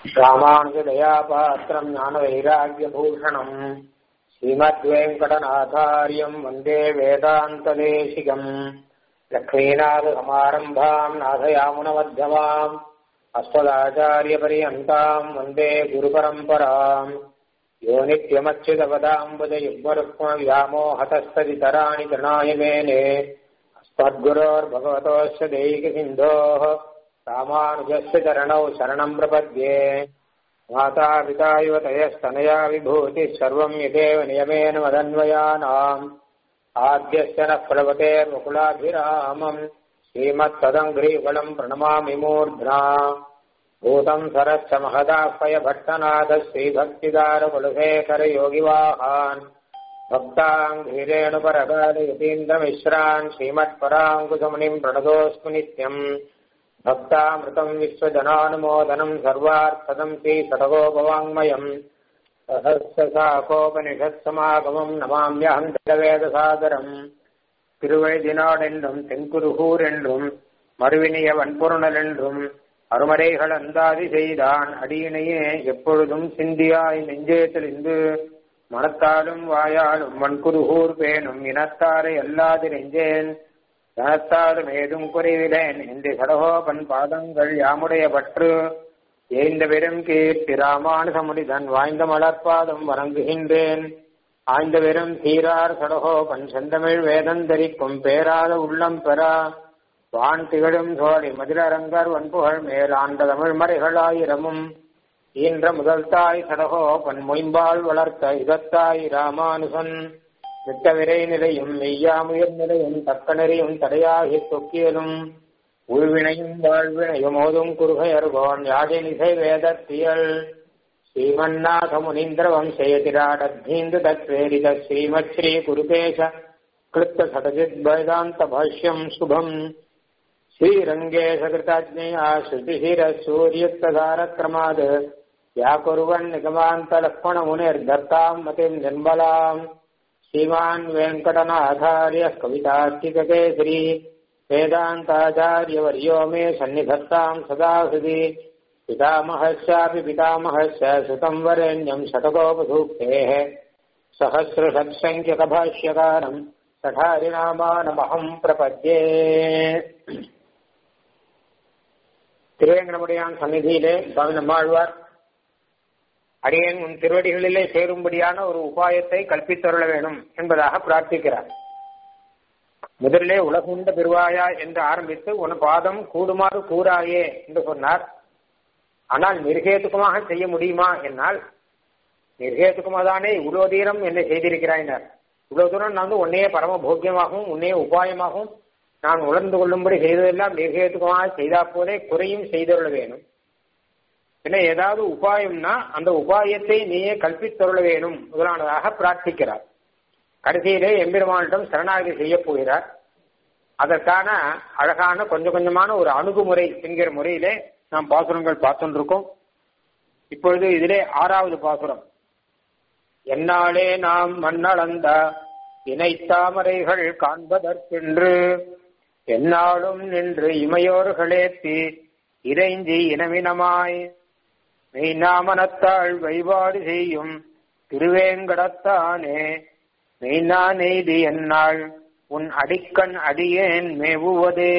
ராமானுஜதயாபாத்திரம் ஞானவைராக்கியபூஷணம் ஸ்ரீமத்வேங்கடநாதாரியம் வந்தே வேதாந்ததேசிகம் லக்ஷ்மீநாதசமாரம்பாம் நாதயாமுனமध्यமாம் அஸ்மதாச்சாரியபரியந்தாம் வந்தே குருபரம்பராம் யோ நித்யமच्युतपदाम्बुजयुग्मरुक्मव्यामोहतस्तदितराणि तृणाय मेने अस्मद्गुरोर्भगवतोऽस्य दैकसिन्धोः रामानुजस्य चरणौ शरणम् प्रपद्ये मातापिता युवतयस्तनया विभूतिः सर्वम् यदेव नियमेन मदन्वयानाम् आद्यस्य नः प्लवते मुकुलाभिरामम् श्रीमत्तदङ्घ्रीफलम् प्रणमामि मूर्ध्ना भूतम् सरश्च महदाह्वय भट्टनाथ श्रीभक्तिदारकुलशेखरयोगिवाहान् भक्ताङ्घ्रिरेणुपरकालयतीन्द्रमिश्रान् श्रीमत्पराङ्कुशमुनिम् प्रणतोऽस्मि नित्यम् भक्तामृतम् विश्वजनानुमोदनम् सर्वार्थदम् श्रीषटकोपवाङ्मयम् सहस्रशाकोपनिषत्समागमम् नमाम्यहम् வேதசாகரம் திருவழுதினாடென்றும் தென்குருகூர் என்றும் மறுவினிய வன்பொருணல் என்றும் அருமறைகள் அந்தாதி செய்தான் அடியினையே எப்பொழுதும் சிந்தியாய் நெஞ்சே தெளிந்து மனத்தாலும் வாயாலும் வன்குருகூர் பேணும் இனத்தாரை அல்லாது நெஞ்சேன் தனத்தாலும் ஏதும் குறைவிலேன் என்று சடகோபன் பாதங்கள் யாமுடைய பற்று ஏந்த பெரும் கீர்த்தி ராமானுசமுடிதன் வாய்ந்த மலர்பாதம் வணங்குகின்றேன் ஆய்ந்த பெரும் தீரார் சடகோபன் செந்தமிழ் வேதந்தரிக்கும் பேராத உள்ளம் பெறா வான் திகழும் சோழி மதிலரங்கர் வன்புகழ் மேல் ஆண்ட தமிழ் மறைகளாயிரமும் ஈன்ற முதல் தாய் சடகோபன் மொயம்பால் வளர்த்த இதத்தாய் ராமானுசன் மிட்ட விரை நிலையும் மெய்யாமுயர் நிலையும் தக்க நெறியும் தடையாகி தொக்கியலும் உள்வினையும் வாழ்வினையும் ஓதும் குறுகையர்கோன் யாழினிசை வேதத்தியல் ஸ்ரீமன்னாத முனீந்திர வம்சயதிராடத்தீந்து தத்வேரித ஸ்ரீமத் ஸ்ரீ குருகேஷ கிருத்த சடஜித் வேதாந்த பாஷ்யம் சுபம் ஸ்ரீரங்கேஷ கிருதாஜ்ஞயா ஸ்ருதிஹிர சூரியத்ததாரக்ரமாத் व्याकुर्वन् निगमान्तलक्ष्मणमुनिर्दत्ताम् मतिम् निर्मलाम् श्रीमान् वेङ्कटनाथार्यः कवितार्किककेसरी वेदान्ताचार्यवर्यो मे सन्निधत्ताम् सदा हृदि पितामहस्यापि पितामहस्य सुतम् वरेण्यम् शतकोपसूक्तेः सहस्रषट्सङ्ख्यकभाष्यकारम् सठारिनामानमहम् प्रपद्ये திருவேங்கடமுடையான் சந்நிதியிலே சுவாமி நம்மாழ்வார் அடியேன் உன் திருவடிகளிலே சேரும்படியான ஒரு உபாயத்தை கற்பித்தருள வேணும் என்பதாக பிரார்த்திக்கிறார் முதலிலே உலகுண்ட பெருவாயா என்று ஆரம்பித்து உன் பாதம் கூடுமாறு கூறாயே என்று சொன்னார் ஆனால் நிர்கேதுக்கமாக செய்ய முடியுமா என்னால் நிர்கேதுக்கமாக தானே இவ்வளவு தூரம் என்னை செய்திருக்கிறாயினார் இவ்வளவு தூரம் நான் வந்து உன்னையே பரம போக்கியமாகவும் உன்னையே உபாயமாகவும் நான் உணர்ந்து கொள்ளும்படி செய்ததெல்லாம் நிர்கேதுக்கமாக செய்தா போலே குறையும் செய்தருள வேணும் என்ன ஏதாவது உபாயம்னா அந்த உபாயத்தை நீயே கல்பித்தருள வேணும் முதலானதாக பிரார்த்திக்கிறார் கடைசியிலே எம்பெருமானிடம் சரணாகதி செய்ய போகிறார் அதற்கான அழகான கொஞ்சம் கொஞ்சமான ஒரு அணுகுமுறை என்கிற முறையிலே நாம் பாசுரங்கள் பார்த்துருக்கோம் இப்பொழுது இதிலே ஆறாவது பாசுரம் என்னாலே நாம் மண்ணளந்த இணைத்தாமரைகள் காண்பதற்கென்று என்னாலும் நின்று இமையோர்களேத்தி இறைஞ்சி இனவினமாய் மெய்நாமனத்தாள் வழிபாடு செய்யும் திருவேங்கடத்தானே மெய்னா நெய்தி என்னாள் உன் அடிக்கண் அடியேன் மேவுவதே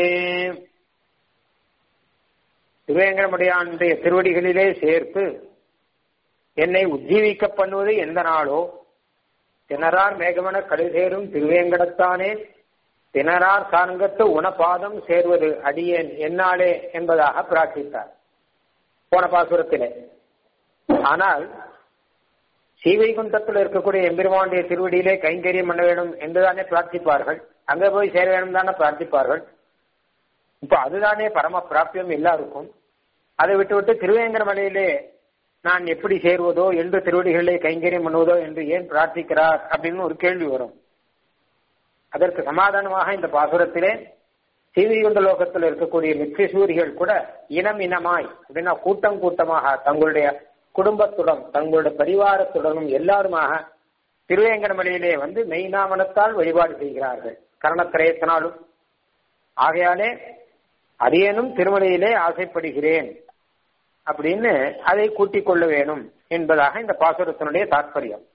திருவேங்கடமுடையானுடைய திருவடிகளிலே சேர்த்து என்னை உஜ்ஜீவிக்க பண்ணுவது எந்த நாளோ திணறார் மேகமன கடுசேரும் திருவேங்கடத்தானே திணறார் சார்கத்து உணபாதம் சேர்வது அடியேன் என்னாலே என்பதாக பிரார்த்தித்தார் போன பாசுரத்திலே ஆனால் ஸ்ரீவைகுண்டத்தில் இருக்கக்கூடிய எம்பெருமானுடைய திருவடியிலே கைங்கரியம் பண்ண வேண்டும் என்றுதானே பிரார்த்திப்பார்கள் அங்கே போய் சேர வேண்டும் தானே பிரார்த்திப்பார்கள் இப்ப அதுதானே பரம பிராப்தியம் எல்லாருக்கும் அதை விட்டு விட்டு திருவேங்கட மலையிலே நான் எப்படி சேருவதோ என்று திருவடிகளிலே கைங்கரியம் பண்ணுவதோ என்று ஏன் பிரார்த்திக்கிறார் அப்படின்னு ஒரு கேள்வி வரும் அதற்கு சமாதானமாக இந்த பாசுரத்திலே சீவிகுண்ட லோகத்தில் இருக்கக்கூடிய நித்தியசூரிகள் கூட இனம் இனமாய் அப்படின்னா கூட்டம் கூட்டமாக தங்களுடைய குடும்பத்துடன் தங்களுடைய பரிவாரத்துடனும் எல்லாருமாக திருவேங்கடமலையிலே வந்து மெய்நாமனத்தால் வழிபாடு செய்கிறார்கள் கரணத்திரயத்தினாலும் ஆகையாலே அரியனும் திருமலையிலே ஆசைப்படுகிறேன் அப்படின்னு அதை கூட்டிக் கொள்ள வேணும் என்பதாக இந்த பாசுரத்தினுடைய தாற்பயம்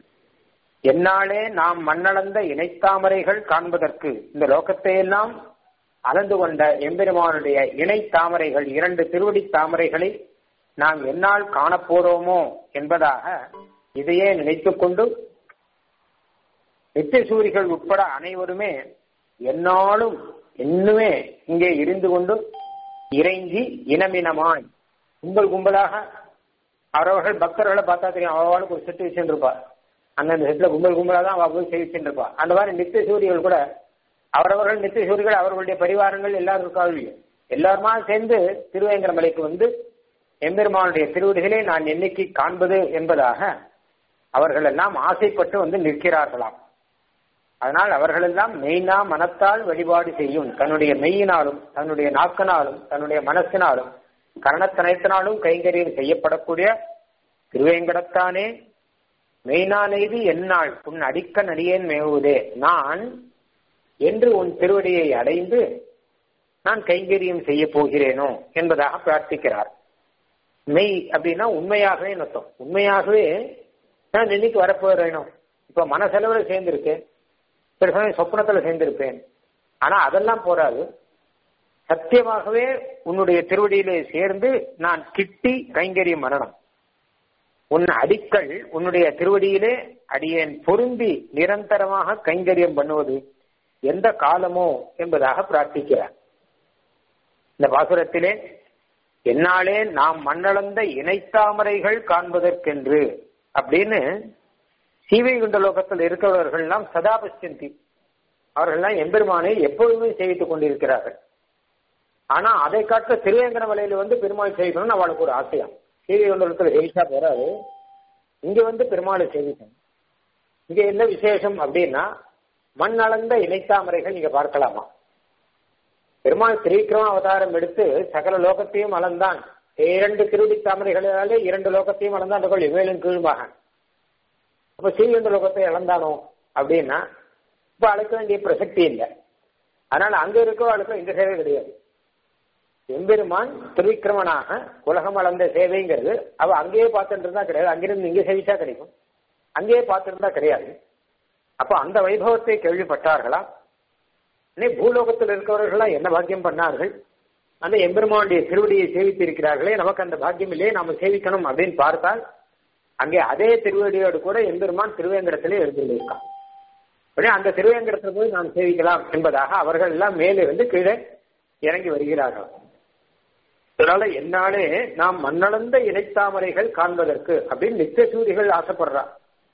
என்னாலே நாம் மண்ணளந்த இணைத்தாமரைகள் காண்பதற்கு இந்த லோகத்தை எல்லாம் அளந்து கொண்ட எம்பெருமானுடைய இணை தாமரைகள் இரண்டு திருவடி தாமரைகளை நாம் என்னால் காணப்போறோமோ என்பதாக இதையே நினைத்துக் கொண்டு நித்தியசூரிகள் உட்பட அனைவருமே என்னாலும் இன்னுமே இங்கே இருந்து கொண்டு இறைஞ்சி இனமினமாய் கும்பல் கும்பலாக அவரவர்கள் பக்தர்களை பார்த்தா தெரியும் அவளுக்கு ஒரு செட்டு வச்சுருப்பா அந்தந்த செட்டுல கும்பல் கும்பலாக தான் அவ போய் சேவிச்சுட்டு இருப்பா அந்த மாதிரி நித்திய சூரிகள் கூட அவரவர்கள் நித்திய சூரிகள் அவர்களுடைய பரிவாரங்கள் எல்லாரும் இருக்காங்க எல்லாருமா சேர்ந்து திருவேங்கரமலைக்கு வந்து எம்பெருமானுடைய திருவடிகளை நான் என்னைக்கு காண்பது என்பதாக அவர்கள் எல்லாம் ஆசைப்பட்டு வந்து நிற்கிறார்களாம் அதனால் அவர்கள் எல்லாம் மெய்னா மனத்தால் வழிபாடு செய்யும் தன்னுடைய மெய்யினாலும் தன்னுடைய நாக்கினாலும் தன்னுடைய மனசினாலும் கரணத்தனைத்தினாலும் கைங்கரியம் செய்யப்படக்கூடிய திருவேங்கடத்தானே மெய்னானெய்து என்னால் உன் அடிக்க நடியேன் மேவுவதே நான் என்று உன் திருவடியை அடைந்து நான் கைங்கரியம் செய்ய போகிறேனோ என்பதாக பிரார்த்திக்கிறார் மெய் அப்படின்னா உண்மையாகவே நத்தம் உண்மையாகவே நான் இன்னைக்கு வரப்போறேனோ இப்ப மனசெலவுல சேர்ந்திருக்கேன் சில சமயம் சொப்னத்துல சேர்ந்திருப்பேன் ஆனா அதெல்லாம் போராது சத்தியமாகவே உன்னுடைய திருவடியிலே சேர்ந்து நான் கிட்டி கைங்கரியம் மரணம் உன் அடிக்கல் உன்னுடைய திருவடியிலே அடியேன் பொருந்தி நிரந்தரமாக கைங்கரியம் பண்ணுவது எந்த காலமோ என்பதாக பிரார்த்திக்கிறார் இந்த பாசுரத்திலே என்னாலே நாம் மண்ணளந்த இணைத்தாமரைகள் காண்பதற்கென்று அப்படின்னு சீவைகுண்ட லோகத்தில் இருக்கிறவர்கள்லாம் சதா பஷ்யந்தி அவர்கள்லாம் எம்பெருமானை எப்பொழுதுமே சேவித்துக் கொண்டிருக்கிறார்கள் ஆனா அதை காட்ட திருவேங்கன மலையில வந்து பெருமாள் சேவிக்கணும்னு அவளுக்கு ஒரு ஆசையா சீவைகுண்டலத்தில் சேவிச்சா போறாது இங்க வந்து பெருமாளை சேவிக்கணும் இங்க என்ன விசேஷம் அப்படின்னா மண் அளந்த இணைத்தாமரைகள் நீங்க பார்க்கலாமா பெருமாள் திரிவிக்ரம அவதாரம் எடுத்து சகல லோகத்தையும் அளந்தான் இரண்டு திருவடி தாமரைகளாலே இரண்டு லோகத்தையும் அளந்தான் கொள் மேலும் கீழுமாக அப்ப ஸ்ரீகண்ட லோகத்தை இழந்தானோ அப்படின்னா இப்ப அழைக்க வேண்டிய பிரசக்தி இல்லை அதனால அங்க இருக்கவளுக்கு இந்த சேவை கிடையாது எம்பெருமான் திருவிக்கிரமனாக உலகம் அளந்த சேவைங்கிறது அவ அங்கேயே பார்த்துட்டு இருந்தா கிடையாது அங்கிருந்து இங்கே சேவிச்சா கிடைக்கும் அங்கேயே பார்த்துருந்தா கிடையாது அப்ப அந்த வைபவத்தை கேள்விப்பட்டார்களா இன்னும் பூலோகத்தில் இருக்கிறவர்கள்லாம் என்ன பாக்கியம் பண்ணார்கள் அந்த எம்பெருமானுடைய திருவடியை சேவித்து இருக்கிறார்களே நமக்கு அந்த பாக்கியம் இல்லையே நாம சேவிக்கணும் அப்படின்னு பார்த்தால் அங்கே அதே திருவடியோடு கூட எம்பெருமான் திருவேங்கடத்திலே எழுந்திருக்கான் உடனே அந்த திருவேங்கடத்தில் போய் நாம் சேவிக்கலாம் என்பதாக அவர்கள் எல்லாம் மேலிருந்து கீழே இறங்கி வருகிறார்கள் அதனால என்னாலே நாம் மண்ணளந்த இணைத்தாமரைகள் காண்பதற்கு அப்படின்னு நித்திய சூரிகள் ஆசைப்படுறா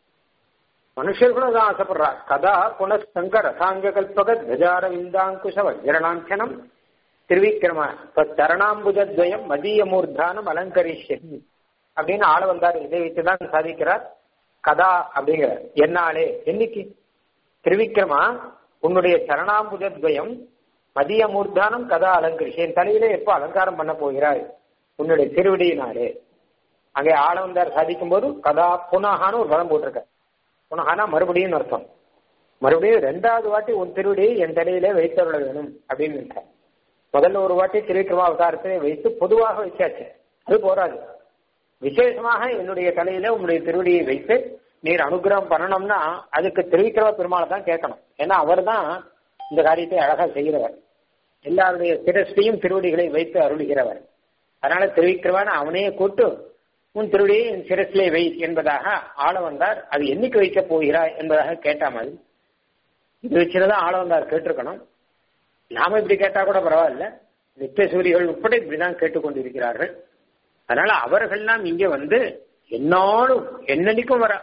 மனுஷர்களும் அதான் ஆசைப்படுறா கதா புனஸ்தங்க ரசாங்க கல்பக கஜார விந்தாங்குஷ வஜ்ரணாஞ்சனம் திருவிக்கிரம தரணாம்புஜத்வயம் மதிய மூர்தானம் அலங்கரிஷன் அப்படின்னு ஆள வந்தார் இதை வைத்துதான் சாதிக்கிறார் கதா அப்படிங்கிற என்னாலே என்னைக்கு திருவிக்கிரமா உன்னுடைய சரணாம்புஜத்வயம் மதிய மூர்தானம் கதா அலங்கரிஷன் தலையிலே எப்போ அலங்காரம் பண்ண போகிறாய் உன்னுடைய திருவடியினாலே அங்கே ஆள வந்தார் சாதிக்கும் போது கதா புனகான்னு ஒரு பதம் போட்டிருக்க புனகானா மறுபடியும் அர்த்தம் மறுபடியும் ரெண்டாவது வாட்டி உன் திருவடியை என் தலையிலே வைத்தருள வேணும் அப்படின்னு இருக்கார் முதல்ல ஒரு வாட்டி திருவிக்கிரமா அவதாரத்திலே வைத்து பொதுவாக வச்சாச்சு அது போராது விசேஷமாக என்னுடைய தலையில உங்களுடைய திருவடியை வைத்து நீர் அனுகிரகம் பண்ணணும்னா அதுக்கு திருவிக்கிரம பெருமாளை தான் கேட்கணும் ஏன்னா அவர் தான் இந்த காரியத்தை அழகா செய்கிறவர் எல்லாருடைய சிரஸ்டையும் திருவடிகளை வைத்து அருளுகிறவர் அதனால திருவிக்கிரமான அவனையே கூட்டு உன் திருவடியை என் சிரசிலே வை என்பதாக ஆள வந்தார் அது என்னைக்கு வைக்க போகிறாய் என்பதாக கேட்டா மாதிரி இது வச்சுதான் ஆள வந்தார் கேட்டிருக்கணும் நாம இப்படி கேட்டா கூட பரவாயில்ல நித்திய சூரிகள் உட்பட இப்படிதான் கேட்டுக்கொண்டிருக்கிறார்கள் அதனால அவர்கள்லாம் இங்க வந்து என்னாலும் என்னன்னைக்கும் வர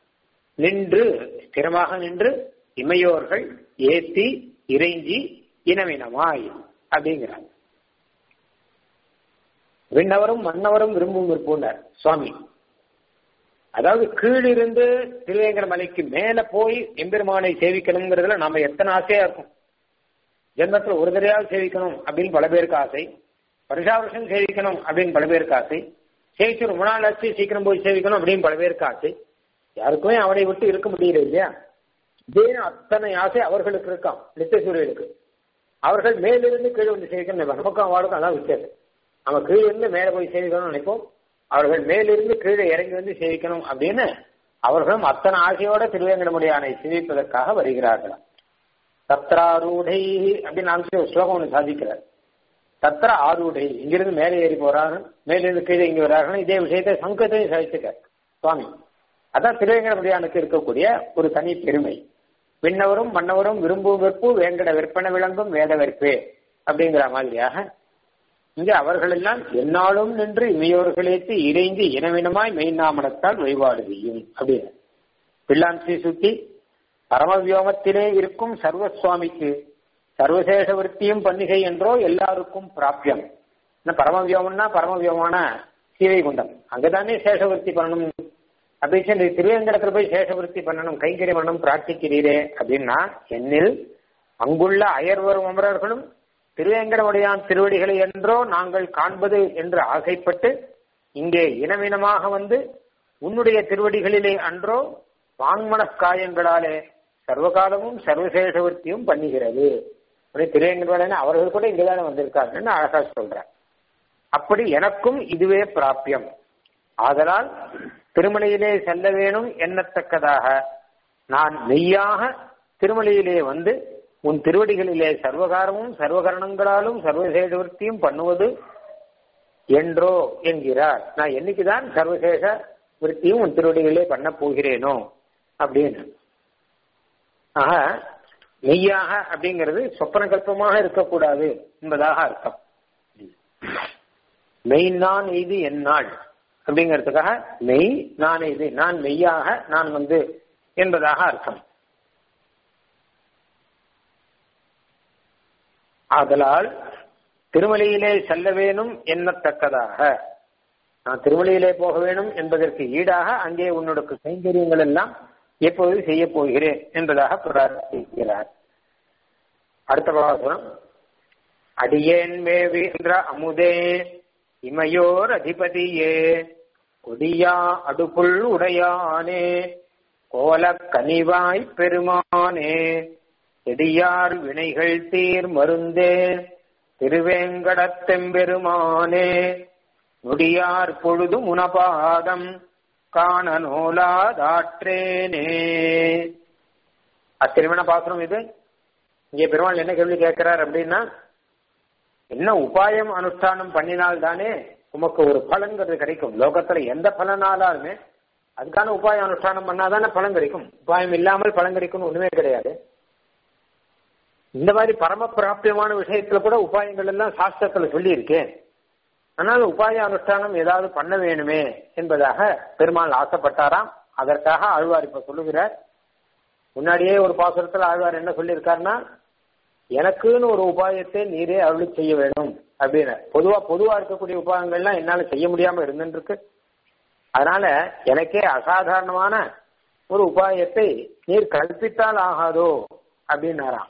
நின்று ஸ்திரமாக நின்று இமையோர்கள் ஏத்தி இறைஞ்சி இனவினமாய் அப்படிங்கிறார் விண்ணவரும் மன்னவரும் விரும்பும் விருப்பூண்டார் சுவாமி அதாவது கீழிருந்து திருவேங்கர மலைக்கு மேல போய் எம்பெருமானை சேவிக்கணுங்கிறதுல நாம எத்தனை ஆசையா இருக்கும் ஜென்மத்தில் ஒரு தடையாவது சேவிக்கணும் அப்படின்னு பல பேருக்கு ஆசை வருஷா வருஷம் சேவிக்கணும் அப்படின்னு பல பேருக்கு ஆசை சேவிச்சு ரொம்ப நாள் ஆச்சு சீக்கிரம் போய் சேவிக்கணும் அப்படின்னு பல பேருக்கு ஆசை யாருக்குமே அவனை விட்டு இருக்க முடியல இல்லையா இதே அத்தனை ஆசை அவர்களுக்கு இருக்கான் நித்தியசூரியனுக்கு அவர்கள் மேலிருந்து கீழே வந்து சேவிக்கணும் நமக்கும் அவளுக்கும் அதான் வித்தியாசம் நம்ம கீழே இருந்து மேலே போய் சேவிக்கணும்னு நினைப்போம் அவர்கள் மேலிருந்து கீழே இறங்கி வந்து சேவிக்கணும் அப்படின்னு அவர்களும் அத்தனை ஆசையோட திருவேங்கடமுடியானை சேவிப்பதற்காக வருகிறார்களாம் தத்ராரூடை அப்படின்னு நாமக்கே ஒரு ஸ்லோகம் ஒன்று சாதிக்கிறார் தத்திர ஆரூடை இங்கிருந்து மேலே ஏறி போறார்கள் மேலிருந்து கீழே இங்கே வரார்கள் இதே விஷயத்தை சங்கத்தையும் சாதிச்சுக்கார் சுவாமி அதான் திருவேங்கடமுடியானுக்கு இருக்கக்கூடிய ஒரு தனி பெருமை விண்ணவரும் மன்னவரும் விரும்பும் வெற்பு வேங்கட விற்பனை விளங்கும் வேத வெற்பே அப்படிங்கிற மாதிரியாக இங்க அவர்கள் எல்லாம் என்னாலும் நின்று இமையோர்களேத்து இறைந்து இனவினமாய் மெய்நாமனத்தால் வழிபாடு செய்யும் அப்படின்னு பிள்ளான்சி சுத்தி பரமவியோமத்திலே இருக்கும் சர்வசுவாமிக்கு சர்வசேஷ விற்த்தியும் பன்னிகை என்றோ எல்லாருக்கும் பிராபியம் பரமவியோமம்னா பரமவியோமான சீவை குண்டம் அங்கதானே சேஷவருத்தி பண்ணணும் அப்படின்னு திருவேங்கடத்துல போய் சேஷவருத்தி பண்ணணும் கைங்கறி பண்ணணும் பிரார்த்திக்கிறீரே அப்படின்னா என்னில் அங்குள்ள அயர்வரும் அமரர்களும் திருவேங்கடமுடையான் திருவடிகளை என்றோ நாங்கள் காண்பது என்று ஆசைப்பட்டு இங்கே இனமினமாக வந்து உன்னுடைய திருவடிகளிலே அன்றோ வாங்மனக்காயங்களாலே சர்வகாலமும் சர்வசேஷவர்த்தியும் பண்ணுகிறது திருவேங்கடமுடையான அவர்கள் கூட இங்கதானே வந்திருக்காங்கன்னு அழகா சொல்றேன் அப்படி எனக்கும் இதுவே பிராபியம் ஆதலால் திருமலையிலே செல்ல வேணும் எண்ணத்தக்கதாக நான் மெய்யாக திருமலையிலே வந்து உன் திருவடிகளிலே சர்வகாரமும் சர்வகரணங்களாலும் சர்வசேஷவர்த்தியும் பண்ணுவது என்றோ என்கிறார் நான் என்னைக்குதான் சர்வசேஷ விற்த்தியும் உன் திருவடிகளிலே பண்ண போகிறேனோ அப்படின்னு ஆக மெய்யாக அப்படிங்கிறது சொப்பன கல்பமாக இருக்கக்கூடாது என்பதாக அர்த்தம் மெய் நான் இது என்னாள் அப்படிங்கிறதுக்காக மெய் நான் இது நான் மெய்யாக நான் வந்து என்பதாக அர்த்தம் ஆதலால் திருமலையிலே செல்ல வேணும் எண்ணத்தக்கதாக நான் திருமலையிலே போக வேணும் என்பதற்கு ஈடாக அங்கே உன்னோட கைங்கரியங்கள் எல்லாம் எப்போது செய்ய போகிறேன் என்பதாக பிரார்த்திக்கிறார் அடுத்த பாசனம் அடியேன் மேவி என்ற அமுதே இமையோர் அதிபதியே கொடியா அடுக்குள் உடையானே கோல கனிவாய் பெருமானே செடியார் வினைகள் தீர் மருந்தே திருவேங்கடத்தெம்பெருமானே நொடியார் பொழுது முனபாதம் காண நோலாதாற்றேனே அத்திருமண பாசுரம் இது இங்கே பெருமாள் என்ன கேள்வி கேட்கிறார் அப்படின்னா என்ன உபாயம் அனுஷ்டானம் பண்ணினால் தானே உமக்கு ஒரு பலன்கிறது கிடைக்கும் லோகத்துல எந்த பலனாலுமே அதுக்கான உபாயம் அனுஷ்டானம் பண்ணாதானே பலன் கிடைக்கும் உபாயம் இல்லாமல் பலன் கிடைக்கும்னு ஒண்ணுமே கிடையாது இந்த மாதிரி பரம பிராப்தியமான விஷயத்துல கூட உபாயங்கள் எல்லாம் சாஸ்திரத்துல சொல்லி இருக்கேன் ஆனால் உபாய அனுஷ்டானம் ஏதாவது பண்ண வேணுமே என்பதாக பெருமாள் ஆசைப்பட்டாராம் அதற்காக ஆழ்வார் இப்ப சொல்லுகிறார் முன்னாடியே ஒரு பாசுரத்துல ஆழ்வார் என்ன சொல்லியிருக்காருன்னா எனக்குன்னு ஒரு உபாயத்தை நீரே அருளி செய்ய வேணும் அப்படின்னு பொதுவா பொதுவா இருக்கக்கூடிய உபாயங்கள்லாம் என்னால செய்ய முடியாம இருந்துருக்கு அதனால எனக்கே அசாதாரணமான ஒரு உபாயத்தை நீர் கல்பித்தால் ஆகாதோ அப்படின்னாராம்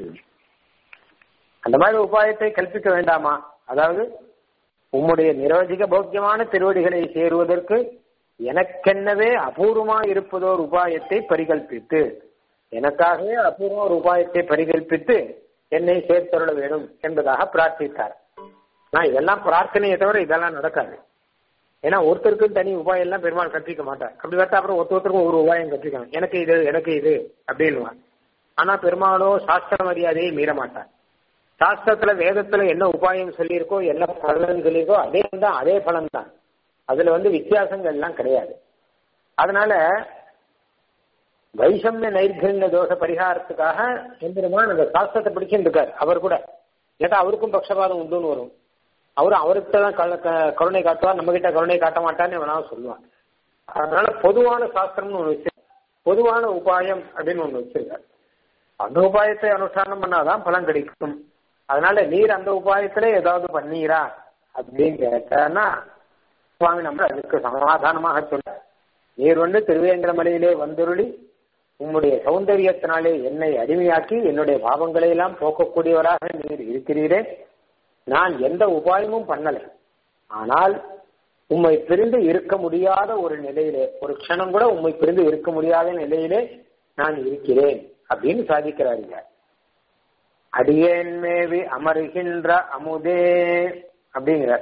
அந்த மாதிரி உபாயத்தை கல்பிக்க வேண்டாமா அதாவது உம்முடைய நிரோதிக போக்கியமான திருவடிகளை சேருவதற்கு எனக்கென்னவே அபூர்வமா இருப்பதோர் உபாயத்தை பரிகல்பித்து எனக்காகவே அபூர்வ ஒரு உபாயத்தை பரிகல்பித்து என்னை சேர்த்தருள வேணும் என்பதாக பிரார்த்தித்தார் நான் இதெல்லாம் பிரார்த்தனையை தவிர இதெல்லாம் நடக்காது ஏன்னா ஒருத்தருக்கும் தனி உபாயம் எல்லாம் பெருமாள் கற்பிக்க மாட்டார் அப்படி பார்த்தா அப்புறம் ஒருத்த ஒருத்தருக்கும் ஒரு உபாயம் கற்பிக்கணும் எனக்கு இது எனக்கு இது அப்படின்னுவான் ஆனா பெருமாளோ சாஸ்திர மரியாதையை மீற மாட்டார் சாஸ்திரத்துல வேதத்துல என்ன உபாயம் சொல்லியிருக்கோ என்ன பலன் சொல்லியிருக்கோ அதே தான் அதே பலன் தான் அதுல வந்து வித்தியாசங்கள் எல்லாம் கிடையாது அதனால வைஷமிய நைர்கண்ய தோஷ பரிகாரத்துக்காக எந்திரமான அந்த சாஸ்திரத்தை பிடிச்சுட்டு இருக்காரு அவர் கூட ஏட்டா அவருக்கும் பக்ஷபாதம் உண்டுன்னு வரும் அவரும் அவர்கிட்ட தான் கருணை காட்டுவார் நம்ம கிட்ட கருணை காட்ட மாட்டான்னு வேணாலும் சொல்லுவான் அதனால பொதுவான சாஸ்திரம்னு ஒண்ணு வச்சு பொதுவான உபாயம் அப்படின்னு ஒண்ணு வச்சிருக்காரு அந்த உபாயத்தை அனுஷ்டானம் பண்ணாதான் பலன் கிடைக்கும் அதனால நீர் அந்த உபாயத்துல ஏதாவது பண்ணீரா அப்படின்னு கேட்டான்னா சுவாமி நம்ம அதுக்கு சமாதானமாக சொல்ல நீர் வந்து திருவேங்கடமலையிலே வந்துருளி உம்முடைய சௌந்தரியத்தினாலே என்னை அடிமையாக்கி என்னுடைய பாவங்களை எல்லாம் போக்கக்கூடியவராக நீர் இருக்கிறீரே நான் எந்த உபாயமும் பண்ணலை ஆனால் உம்மை பிரிந்து இருக்க முடியாத ஒரு நிலையிலே ஒரு க்ஷணம் கூட உம்மை பிரிந்து இருக்க முடியாத நிலையிலே நான் இருக்கிறேன் அப்படின்னு சாதிக்கிறாருங்க அடியேன் மேவி அமருகின்ற அமுதே அப்படிங்கிறார்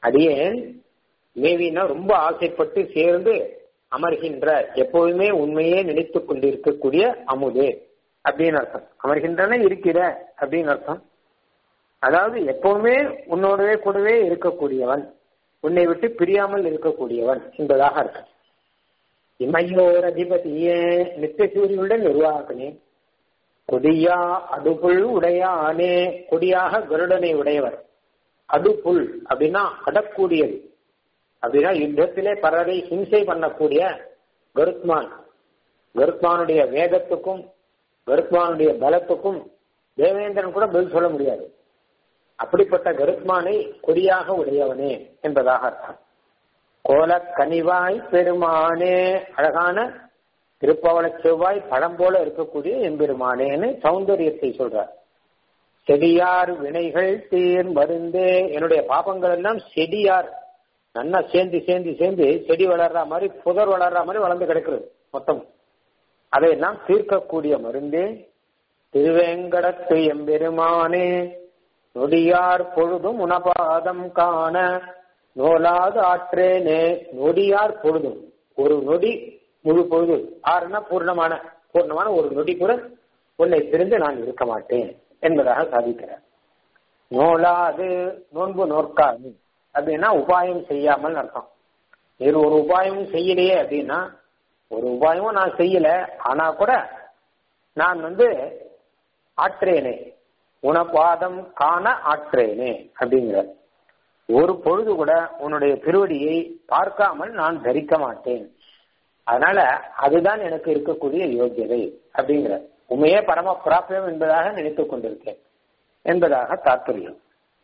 அடியேன் மேவினா ரொம்ப ஆசைப்பட்டு சேர்ந்து அமர்கின்ற எப்போதுமே உண்மையே நினைத்து கொண்டிருக்கக்கூடிய அமுதே அப்படின்னு அர்த்தம் அமர்கின்றன இருக்கிற அப்படின்னு அர்த்தம் அதாவது எப்பவுமே உன்னோடவே கூடவே இருக்கக்கூடியவன் உன்னை விட்டு பிரியாமல் இருக்கக்கூடியவன் என்பதாக அர்த்தம் இமையோர் அதிபதியே நித்திய சூரியனுடன் நிர்வாகனே கொடியா அடுபுள் உடையானே கொடியாக கருடனை உடையவர் அடுப்புல் அப்படின்னா அடக்கூடியது அப்படின்னா யுத்தத்திலே பலரை ஹிம்சை பண்ணக்கூடிய கருத்மான் கருத்மானுடைய வேகத்துக்கும் கருத்மானுடைய பலத்துக்கும் தேவேந்திரன் கூட பதில் சொல்ல முடியாது அப்படிப்பட்ட கருத்மானை கொடியாக உடையவனே என்பதாக அர்த்தம் கோல கனிவாய் பெருமானே அழகான திருப்பவள செவ்வாய் பழம் போல இருக்கக்கூடிய எம்பெருமானேன்னு சௌந்தரியத்தை சொல்றார் செடியார் வினைகள் தீர் மருந்தே என்னுடைய பாபங்கள் எல்லாம் செடியார் நல்லா சேர்ந்து சேர்ந்து சேர்ந்து செடி வளர்ற மாதிரி புதர் வளர்ற மாதிரி வளர்ந்து கிடக்கிறது மொத்தம் அதையெல்லாம் தீர்க்கக்கூடிய மருந்தே திருவேங்கடத்து எம்பெருமானே நொடியார் பொழுதும் உணபாதம் காண நோலாது ஆற்றேனே நொடியார் பொழுதும் ஒரு நொடி முழு பொழுது ஆறுனா பூர்ணமான பூர்ணமான ஒரு நொடி கூட உன்னை பிரிந்து நான் இருக்க மாட்டேன் என்பதாக சாதிக்கிறார் நோலாது நோன்பு நோற்காது அப்படின்னா உபாயம் செய்யாமல் அர்த்தம் வேறு ஒரு உபாயமும் செய்யலையே அப்படின்னா ஒரு உபாயமும் நான் செய்யல ஆனா கூட நான் வந்து ஆற்றேனே உனபாதம் காண ஆற்றேனே அப்படிங்கிற ஒரு பொழுது கூட உன்னுடைய திருவடியை பார்க்காமல் நான் தரிக்க மாட்டேன் அதனால அதுதான் எனக்கு இருக்கக்கூடிய யோக்கியதை அப்படிங்கிற உண்மையே பரம பிராபியம் என்பதாக நினைத்துக் கொண்டிருக்கேன் என்பதாக தாற்பயம்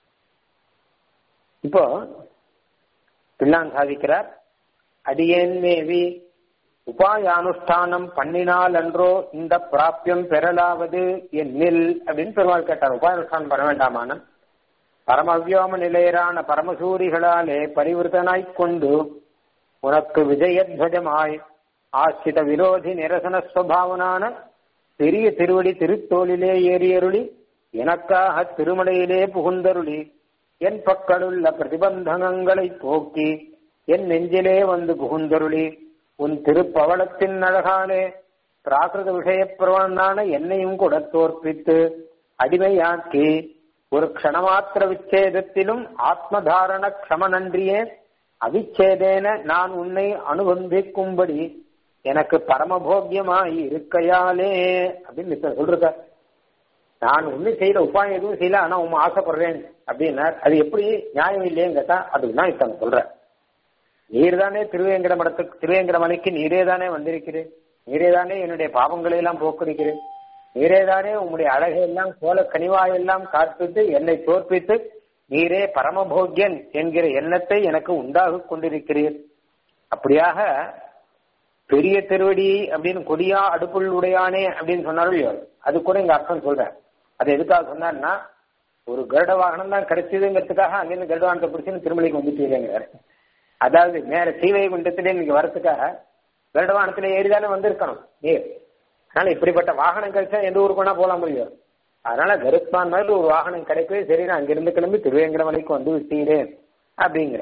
இப்போ பிள்ளான் சாதிக்கிறார் அடியேன் மேவி உபாயானுஷ்டானம் பண்ணினால் அன்றோ இந்த பிராபியம் பெறலாவது என்னில் அப்படின்னு பெருமாள் கேட்டார் உபாயானுஷ்டானம் பண்ண வேண்டாமான பரமவியோம நிலையரான பரமசூரிகளாலே பரிவர்த்தனாய்க் கொண்டு உனக்கு விஜயத்வஜமாய் ஆசிரித விரோதி நிரசன சுவாவனான பெரிய திருவடி திருத்தோளிலே ஏறியருளி எனக்காக திருமலையிலே புகுந்தருளி என் பக்கலுள்ள பிரதிபந்தகங்களை போக்கி என் நெஞ்சிலே வந்து புகுந்தருளி உன் திருப்பவளத்தின் அழகாலே பிராகிருத விஷயப்பிரவனான என்னையும் கூட தோற்பித்து அடிமையாக்கி ஒரு க்ஷணமாத்திர விச்சேதத்திலும் ஆத்மதாரண க்ஷம நன்றியே அவிச்சேதேன நான் உன்னை அனுபந்திக்கும்படி எனக்கு பரமபோக்கியமாய் இருக்கையாலே அப்படின்னு சொல்றார் நான் ஒன்னும் செய்யல உபாயம் எதுவும் செய்யல ஆனா உன் ஆசைப்படுறேன் அப்படின்னார் அது எப்படி நியாயம் இல்லையேன்னு கேட்டா அதுதான் இப்ப சொல்ற நீர் தானே திருவேங்கட மடத்துக்கு திருவேங்கட மலைக்கு நீரே தானே வந்திருக்கிறேன் நீரே தானே என்னுடைய பாவங்களை எல்லாம் போக்குறிக்கிறேன் நீரே தானே உம்முடைய அழகையெல்லாம் கோல கனிவாயெல்லாம் காப்பித்து என்னை தோற்பித்து நீரே பரமபோக்கியன் என்கிற எண்ணத்தை எனக்கு உண்டாக கொண்டிருக்கிறீர் அப்படியாக பெரிய திருவடி அப்படின்னு கொடியா அடுப்புள் உடையானே அப்படின்னு சொன்னாலும் இல்லையோ அது கூட இங்க அர்த்தம் சொல்றேன் அது எதுக்காக சொன்னார்னா ஒரு கருட வாகனம் தான் கிடைச்சதுங்கிறதுக்காக அங்கிருந்து கருட வாகனத்தை பிடிச்சுன்னு திருமலைக்கு வந்துட்டீங்க அதாவது மேல சீவை குண்டத்திலே நீங்க வரத்துக்காக கருட வாகனத்துல ஏறிதானே வந்திருக்கணும் நீர் அதனால இப்படிப்பட்ட வாகனம் கிடைச்சா எந்த ஊருக்கு வேணா போலாம் முடியும் அதனால கருத்மான் மாதிரி ஒரு வாகனம் கிடைக்கவே சரி நான் அங்கிருந்து கிளம்பி திருவேங்கடமலைக்கு வந்து விட்டீரேன் அப்படிங்கிற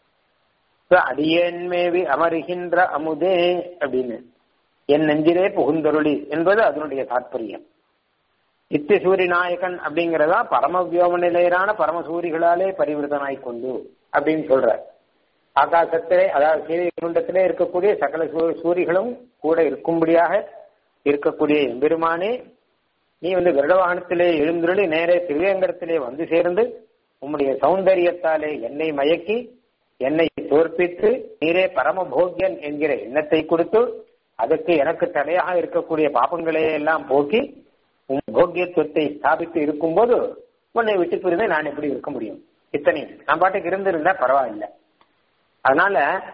அடியேன் மேவி அமருகின்ற அமுதே அப்படின்னு என் நெஞ்சிலே புகுந்தருளி என்பது அதனுடைய தாற்பயம் நித்திய சூரிய நாயகன் அப்படிங்கிறதா பரமவியோம நிலையரான பரமசூரிகளாலே பரிவிருத்தனாய் கொண்டு அப்படின்னு சொல்ற ஆகாசத்திலே அதாவது சீதை குண்டத்திலே இருக்கக்கூடிய சகல சூரிகளும் கூட இருக்கும்படியாக இருக்கக்கூடிய எம்பெருமானே நீ வந்து கருடவாகனத்திலே எழுந்துருளி நேரே திருவேங்கடத்திலே வந்து சேர்ந்து உம்முடைய சௌந்தரியத்தாலே என்னை மயக்கி என்னை தோற்பித்து நீரே பரமபோக்கியன் என்கிற எண்ணத்தை கொடுத்து அதற்கு எனக்கு தடையாக இருக்கக்கூடிய பாப்பங்களை எல்லாம் போக்கி உன் போக்கியத்துவத்தை ஸ்தாபித்து இருக்கும்போது உன்னை விட்டு பிரிந்து நான் எப்படி இருக்க முடியும் இத்தனை நான் பாட்டுக்கு இருந்திருந்தா பரவாயில்லை அதனால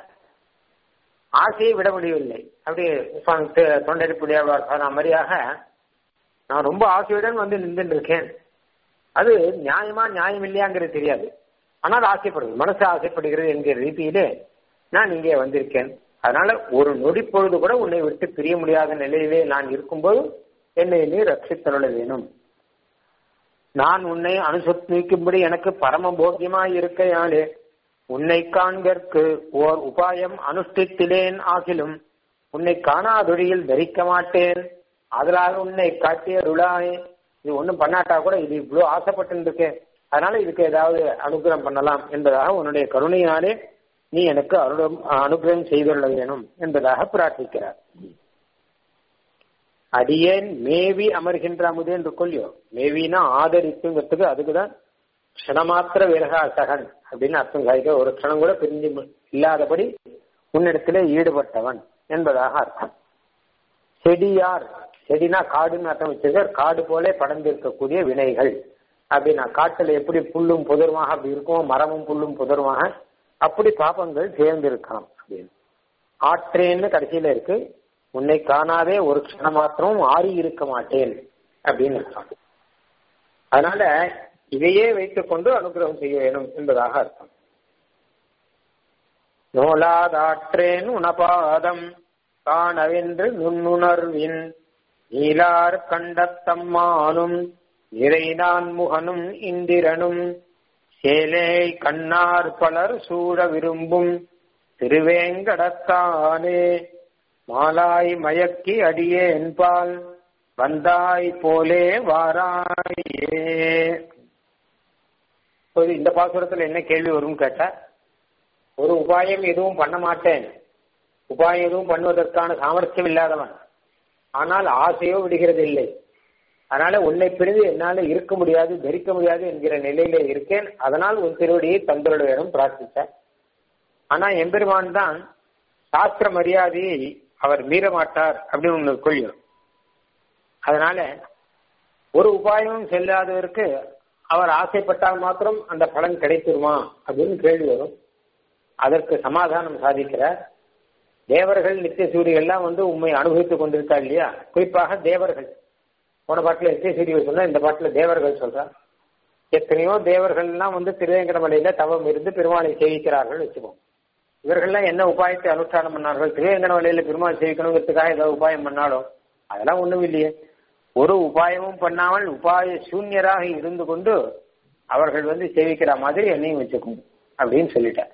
ஆசையை விட முடியவில்லை அப்படி தொண்டரிப்புடையவர் சொன்ன மாதிரியாக நான் ரொம்ப ஆசையுடன் வந்து நின்று இருக்கேன் அது நியாயமா நியாயம் இல்லையாங்கிறது தெரியாது ஆனால் ஆசைப்படுது மனசு ஆசைப்படுகிறது என்கிற ரீதியிலே நான் இங்கே வந்திருக்கேன் அதனால ஒரு நொடி பொழுது கூட உன்னை விட்டு பிரிய முடியாத நிலையிலே நான் இருக்கும்போது என்னை நீ ரட்சித்தருள வேணும் நான் உன்னை அனுசரிக்கும்படி எனக்கு பரம போக்கியமாய் இருக்கையாலே உன்னை காண்கற்கு ஓர் உபாயம் அனுஷ்டித்திலேன் ஆகிலும் உன்னை காணாதொழியில் தரிக்க மாட்டேன் அதனால் உன்னை காட்டியருளாய் இது ஒன்றும் பண்ணாட்டா கூட இது இவ்வளவு ஆசைப்பட்டு இருக்கேன் அதனால இதுக்கு ஏதாவது அனுகிரகம் பண்ணலாம் என்பதாக உன்னுடைய கருணையினாலே நீ எனக்கு அருளும் அனுகிரகம் செய்துள்ள வேணும் என்பதாக பிரார்த்திக்கிறார் அடியேன் மேவி அமர்கின்ற அமுது என்று கொள்ளியோ மேவினா ஆதரித்துங்கிறதுக்கு அதுக்குதான் க்ஷணமாத்திர விரகாசகன் அப்படின்னு அர்த்தம் சாதிக்க ஒரு க்ஷணம் கூட பிரிஞ்சு இல்லாதபடி உன்னிடத்திலே ஈடுபட்டவன் என்பதாக அர்த்தம் செடியார் செடினா காடுன்னு அர்த்தம் வச்சிருக்கார் காடு போல படர்ந்து இருக்கக்கூடிய வினைகள் அப்படின்னா காட்டுல எப்படி புல்லும் புதருமாக அப்படி இருக்கும் மரமும் புல்லும் புதருமாக அப்படி பாபங்கள் சேர்ந்து இருக்கலாம் அப்படின்னு ஆற்றேன்னு கடைசியில இருக்கு உன்னை காணாதே ஒரு க்ஷணம் மாத்திரம் ஆறி இருக்க மாட்டேன் அப்படின்னு அர்த்தம் அதனால இதையே வைத்துக் கொண்டு அனுகிரகம் செய்ய வேணும் என்பதாக அர்த்தம் நோலாதாற்றேன் உணபாதம் காணவென்று நுண்ணுணர்வின் நீலார் கண்டத்தம்மானும் நிறை நான் முகனும் இந்திரனும் சேலே கண்ணார் பலர் சூழ விரும்பும் திருவேங்கடத்தானே மாலாய் மயக்கி அடியே என்பால் வந்தாய் போலே வாராயே இப்போது இந்த பாசுரத்துல என்ன கேள்வி வரும்னு கேட்டா ஒரு உபாயம் எதுவும் பண்ண மாட்டேன் உபாயம் எதுவும் பண்ணுவதற்கான சாமர்த்தியம் இல்லாதவன் ஆனால் ஆசையோ விடுகிறது இல்லை அதனால உன்னை பிரிந்து என்னால இருக்க முடியாது தரிக்க முடியாது என்கிற நிலையில இருக்கேன் அதனால் உன் திருவடியை தந்தருட வேணும் பிரார்த்தித்தார் ஆனா எம்பெருமான் தான் சாஸ்திர மரியாதையை அவர் மீற மாட்டார் அப்படின்னு ஒண்ணு கொள்ளும் அதனால ஒரு உபாயமும் செல்லாதவருக்கு அவர் ஆசைப்பட்டால் மாத்திரம் அந்த பலன் கிடைத்துருமா அப்படின்னு கேள்வி வரும் அதற்கு சமாதானம் சாதிக்கிறார் தேவர்கள் நித்திய சூரியெல்லாம் வந்து உண்மை அனுபவித்துக் கொண்டிருக்கா இல்லையா குறிப்பாக தேவர்கள் போன பாட்டில் நித்திய சூரிய சொன்னா இந்த பாட்டில் தேவர்கள் சொல்றா எத்தனையோ தேவர்கள்லாம் வந்து திருவேங்கடமலையில தவம் இருந்து பெருமாளை சேவிக்கிறார்கள் வச்சுப்போம் இவர்கள்லாம் என்ன உபாயத்தை அனுஷ்டானம் பண்ணார்கள் திருவேங்கடமலையில பெருமாள் சேவிக்கணுங்கிறதுக்காக ஏதாவது உபாயம் பண்ணாலும் அதெல்லாம் ஒண்ணும் இல்லையே ஒரு உபாயமும் பண்ணாமல் உபாய சூன்யராக இருந்து கொண்டு அவர்கள் வந்து சேவிக்கிற மாதிரி என்னையும் வச்சுக்கணும் அப்படின்னு சொல்லிட்டார்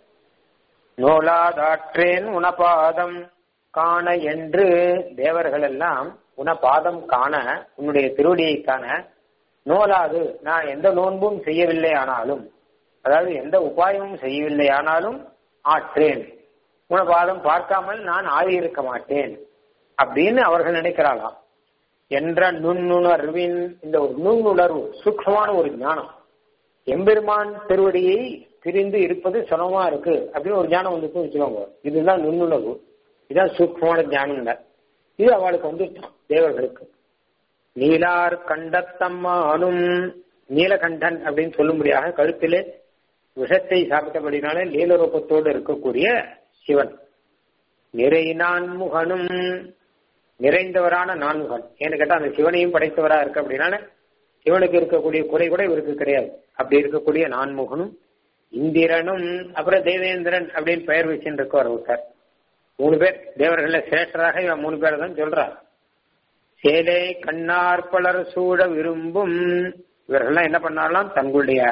நோலாதாற்றேன் உனபாதம் காண என்று தேவர்கள் எல்லாம் உனபாதம் காண உன்னுடைய திருவடியை காண நோலாது நான் எந்த நோன்பும் செய்யவில்லை ஆனாலும் அதாவது எந்த உபாயமும் செய்யவில்லை ஆனாலும் ஆற்றேன் உனபாதம் பார்க்காமல் நான் ஆகியிருக்க மாட்டேன் அப்படின்னு அவர்கள் நினைக்கிறாளாம் என்ற நுண்ணுணர்வின் இந்த ஒரு நுண்ணுணர்வு சூக்ஷமான ஒரு ஞானம் எம்பெருமான் திருவடியை பிரிந்து இருப்பது சுலமா இருக்கு அப்படின்னு ஒரு ஞானம் வந்துட்டு வச்சுக்கோங்க இதுதான் நுண்ணுணர்வு இதுதான் சூக்ஷமான ஞானம் இது அவளுக்கு வந்துட்டான் தேவர்களுக்கு நீலார் கண்டத்தம்மானும் நீலகண்டன் அப்படின்னு சொல்லும்படியாக கழுத்திலே விஷத்தை சாப்பிட்டபடினாலே நீலரூபத்தோடு இருக்கக்கூடிய சிவன் நிறை நான்முகனும் நிறைந்தவரான நான்முகன் ஏன்னு கேட்டா அந்த சிவனையும் படைத்தவரா இருக்கு அப்படின்னால சிவனுக்கு இருக்கக்கூடிய குறை கூட இவருக்கு கிடையாது அப்படி இருக்கக்கூடிய நான்முகனும் இந்திரனும் அப்புறம் தேவேந்திரன் அப்படின்னு பெயர் வச்சுட்டு இருக்கார் ஒருத்தர் மூணு பேர் தேவர்கள சிரேஷ்டராக இவன் மூணு பேர் தான் சொல்றார் சேலை கண்ணார் பலர் சூழ விரும்பும் இவர்கள்லாம் என்ன பண்ணாலாம் தங்களுடைய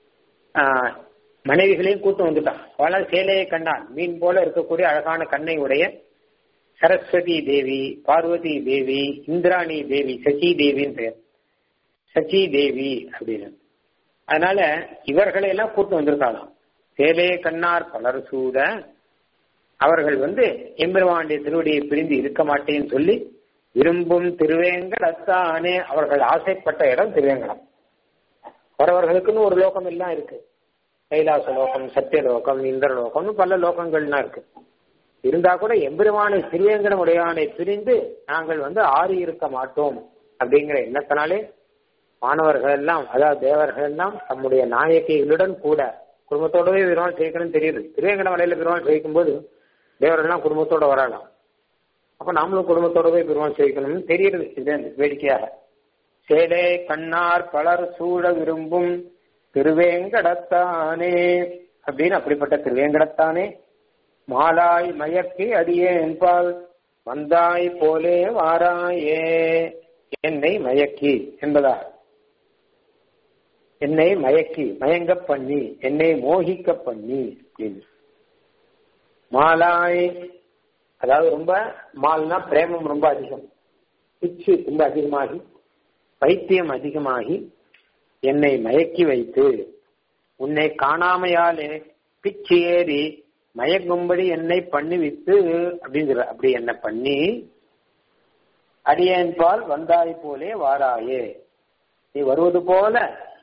மனைவிகளையும் கூட்டு வந்துட்டான் பல சேலையை கண்டான் மீன் போல இருக்கக்கூடிய அழகான கண்ணை உடைய சரஸ்வதி தேவி பார்வதி தேவி இந்திராணி தேவி சச்சி தேவின்னு பெயர் சச்சி தேவி அப்படின்னு அதனால இவர்களை எல்லாம் கூட்டு வந்திருக்காளாம் சேலே கண்ணார் பலர் சூட அவர்கள் வந்து எம்பெருமானுடைய திருவடியை பிரிந்து இருக்க மாட்டேன்னு சொல்லி விரும்பும் திருவேங்கடத்தானே அவர்கள் ஆசைப்பட்ட இடம் திருவேங்கடம் அவரவர்களுக்குன்னு ஒரு லோகம் எல்லாம் இருக்கு கைலாச லோகம் சத்தியலோகம் இந்திரலோகம்னு பல லோகங்கள்லாம் இருக்கு இருந்தா கூட எம்பெருமானை திருவேங்கடம் உடையானை பிரிந்து நாங்கள் வந்து ஆறி இருக்க மாட்டோம் அப்படிங்கிற எண்ணத்தினாலே மாணவர்கள் எல்லாம் அதாவது தேவர்கள் எல்லாம் தம்முடைய நாயகிகளுடன் கூட குடும்பத்தோடவே பெருமாள் சேர்க்கணும்னு தெரியுது திருவேங்கட மலையில பெருமாள் சேர்க்கும் போது தேவர்கள்லாம் குடும்பத்தோட வரலாம் அப்ப நாமளும் குடும்பத்தோடவே பெருமாள் சேர்க்கணும்னு தெரியுது இது வேடிக்கையாக சேலை கண்ணார் பலர் சூழ விரும்பும் திருவேங்கடத்தானே அப்படின்னு அப்படிப்பட்ட திருவேங்கடத்தானே மாலாய் மயக்கி அடியே என்பால் வந்தாய் போலே வாராயே என்னை மயக்கி என்பதா என்னை மயக்கி மயங்க பண்ணி என்னை மோகிக்க பண்ணி அப்படின்னு மாலாய் அதாவது ரொம்ப மால்னா பிரேமம் ரொம்ப அதிகம் பிச்சு ரொம்ப அதிகமாகி பைத்தியம் அதிகமாகி என்னை மயக்கி வைத்து உன்னை காணாமையாலே பிச்சு ஏறி மயங்கும்படி என்னை பண்ணி வித்து அப்படிங்கிற அப்படி என்ன பண்ணி அடியேன் பால் வந்தாய் போலே வாராயே நீ வருவது போல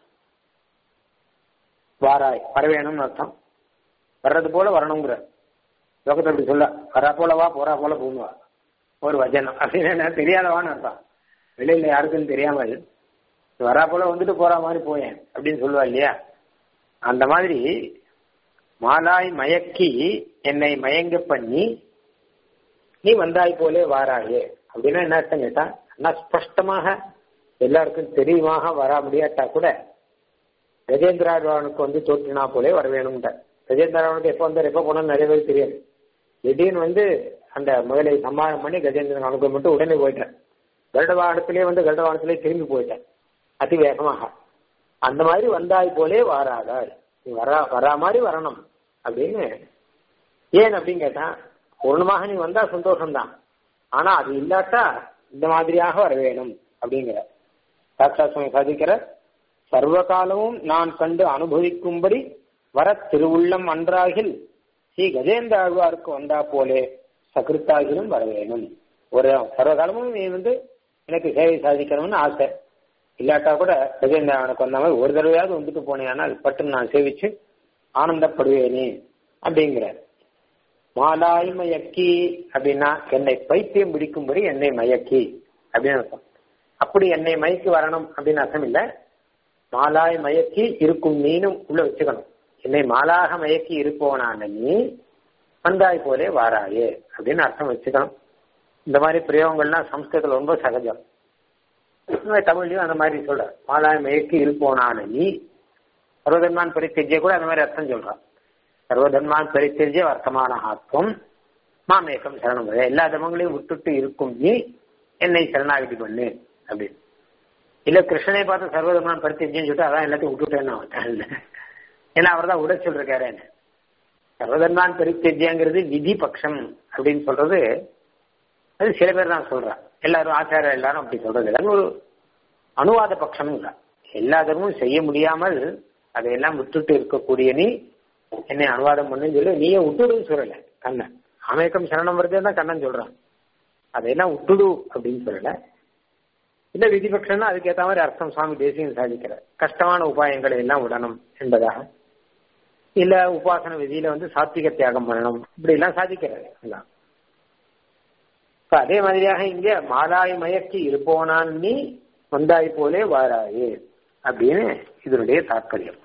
வாராய் வரவேணும்னு அர்த்தம் வர்றது போல வரணுங்கிற லோகத்தை அப்படி சொல்ல வரா போல வா போறா போல போகுவா ஒரு வச்சனம் அப்படின்னு என்ன தெரியாதவான்னு அர்த்தம் வெளியில யாருக்குன்னு தெரியாமல் வரா போல வந்துட்டு போற மாதிரி போயேன் அப்படின்னு சொல்லுவா இல்லையா அந்த மாதிரி மாலாய் மயக்கி என்னை மயங்க பண்ணி நீ வந்தாய் போலே வாராயே அப்படின்னா என்ன அர்த்தம் கேட்டா ஆனா ஸ்பஷ்டமாக எல்லாருக்கும் தெரியுமாக வர முடியாட்டா கூட கஜேந்திராழ்வானுக்கு வந்து தோற்றினா போலே வர வேணும்ன்ற கஜேந்திராவனுக்கு எப்போ வந்தார் எப்போ போனாலும் நிறைய பேர் தெரியாது திடீர்னு வந்து அந்த முதலை சம்மானம் பண்ணி கஜேந்திரன் அனுப்ப மட்டும் உடனே போயிட்டேன் கருடவானத்திலே வந்து கருடவானத்திலே திரும்பி போயிட்டேன் அதி வேகமாக அந்த மாதிரி வந்தாய் போலே வாராதார் நீ வரா வரா மாதிரி வரணும் அப்படின்னு ஏன் அப்படின்னு கேட்டா பூர்ணமாக நீ வந்தா சந்தோஷம்தான் ஆனா அது இல்லாட்டா இந்த மாதிரியாக வர வேணும் அப்படிங்கிற சாட்சாத் சுவாமி சாதிக்கிற சர்வ காலமும் நான் கண்டு அனுபவிக்கும்படி வர திருவுள்ளம் அன்றாகில் ஸ்ரீ கஜேந்திர ஆழ்வாருக்கு வந்தா போலே சகிருத்தாகிலும் வர வேணும் ஒரு சர்வகாலமும் நீ வந்து எனக்கு சேவை சாதிக்கணும்னு ஆசை இல்லாட்டா கூட கஜேந்திரனுக்கு வந்த மாதிரி ஒரு தடவையாவது வந்துட்டு போனேனால் பட்டு நான் சேவிச்சு ஆனந்தப்படுவேனே அப்படிங்கிறார் மாலாய் மயக்கி அப்படின்னா என்னை பைத்தியம் பிடிக்கும்படி என்னை மயக்கி அப்படின்னு அர்த்தம் அப்படி என்னை மயக்கி வரணும் அப்படின்னு அர்த்தம் இல்லை மாலாய் மயக்கி இருக்கும் நீனும் உள்ள வச்சுக்கணும் என்னை மாலாக மயக்கி இருப்போனான நீ வந்தாய் போலே வாராயே அப்படின்னு அர்த்தம் வச்சுக்கணும் இந்த மாதிரி பிரயோகங்கள்லாம் சம்ஸ்கிருதத்தில் ரொம்ப சகஜம் தமிழ்லயும் அந்த மாதிரி சொல்ற மாலாய் மயக்கி இருப்போனான நீ சர்வதன்மான் பரித்தெஜ்ய கூட அந்த மாதிரி அர்த்தம் சொல்றான் சர்வதன்மான் பரித்தெஜ்ய வர்த்தமான ஆத்வம் மாமேக்கம் சரணம் எல்லா தர்மங்களையும் விட்டுட்டு இருக்கும் நீ என்னை சரணாகதி பண்ணு அப்படின்னு இல்ல கிருஷ்ணனை பார்த்து சர்வதர்மான் பரித்தெஜ்யன்னு சொல்லிட்டு அதான் எல்லாத்தையும் விட்டுட்டேன்னு அவன் ஏன்னா அவர் தான் விட சொல்றாரு சர்வதர்மான் பரித்தெஜ்யங்கிறது விதி பட்சம் அப்படின்னு சொல்றது அது சில பேர் தான் சொல்றான் எல்லாரும் ஆச்சாரம் எல்லாரும் அப்படி சொல்றது அது ஒரு அனுவாத பட்சம் இல்லை எல்லா தர்மமும் செய்ய முடியாமல் அதையெல்லாம் விட்டுட்டு இருக்கக்கூடிய நீ என்னை அனுவாதம் பண்ணுன்னு சொல்லி நீயே விட்டுடுன்னு சொல்லல கண்ணன் அமேக்கம் சரணம் வருதே தான் கண்ணன் சொல்றான் அதையெல்லாம் விட்டுடு அப்படின்னு சொல்லல இல்ல விதிபக்ஷம்னா அதுக்கேற்ற மாதிரி அர்த்தம் சுவாமி தேசியம் சாதிக்கிறார் கஷ்டமான உபாயங்களை எல்லாம் விடணும் என்பதாக இல்ல உபாசன விதியில வந்து சாத்விக தியாகம் பண்ணணும் இப்படி எல்லாம் சாதிக்கிறாரு எல்லாம் அதே மாதிரியாக இங்க மாதாய் மயக்கி இருப்போனான் நீ வந்தாய் போலே வாராயே அப்படின்னு இதனுடைய தாற்பயம்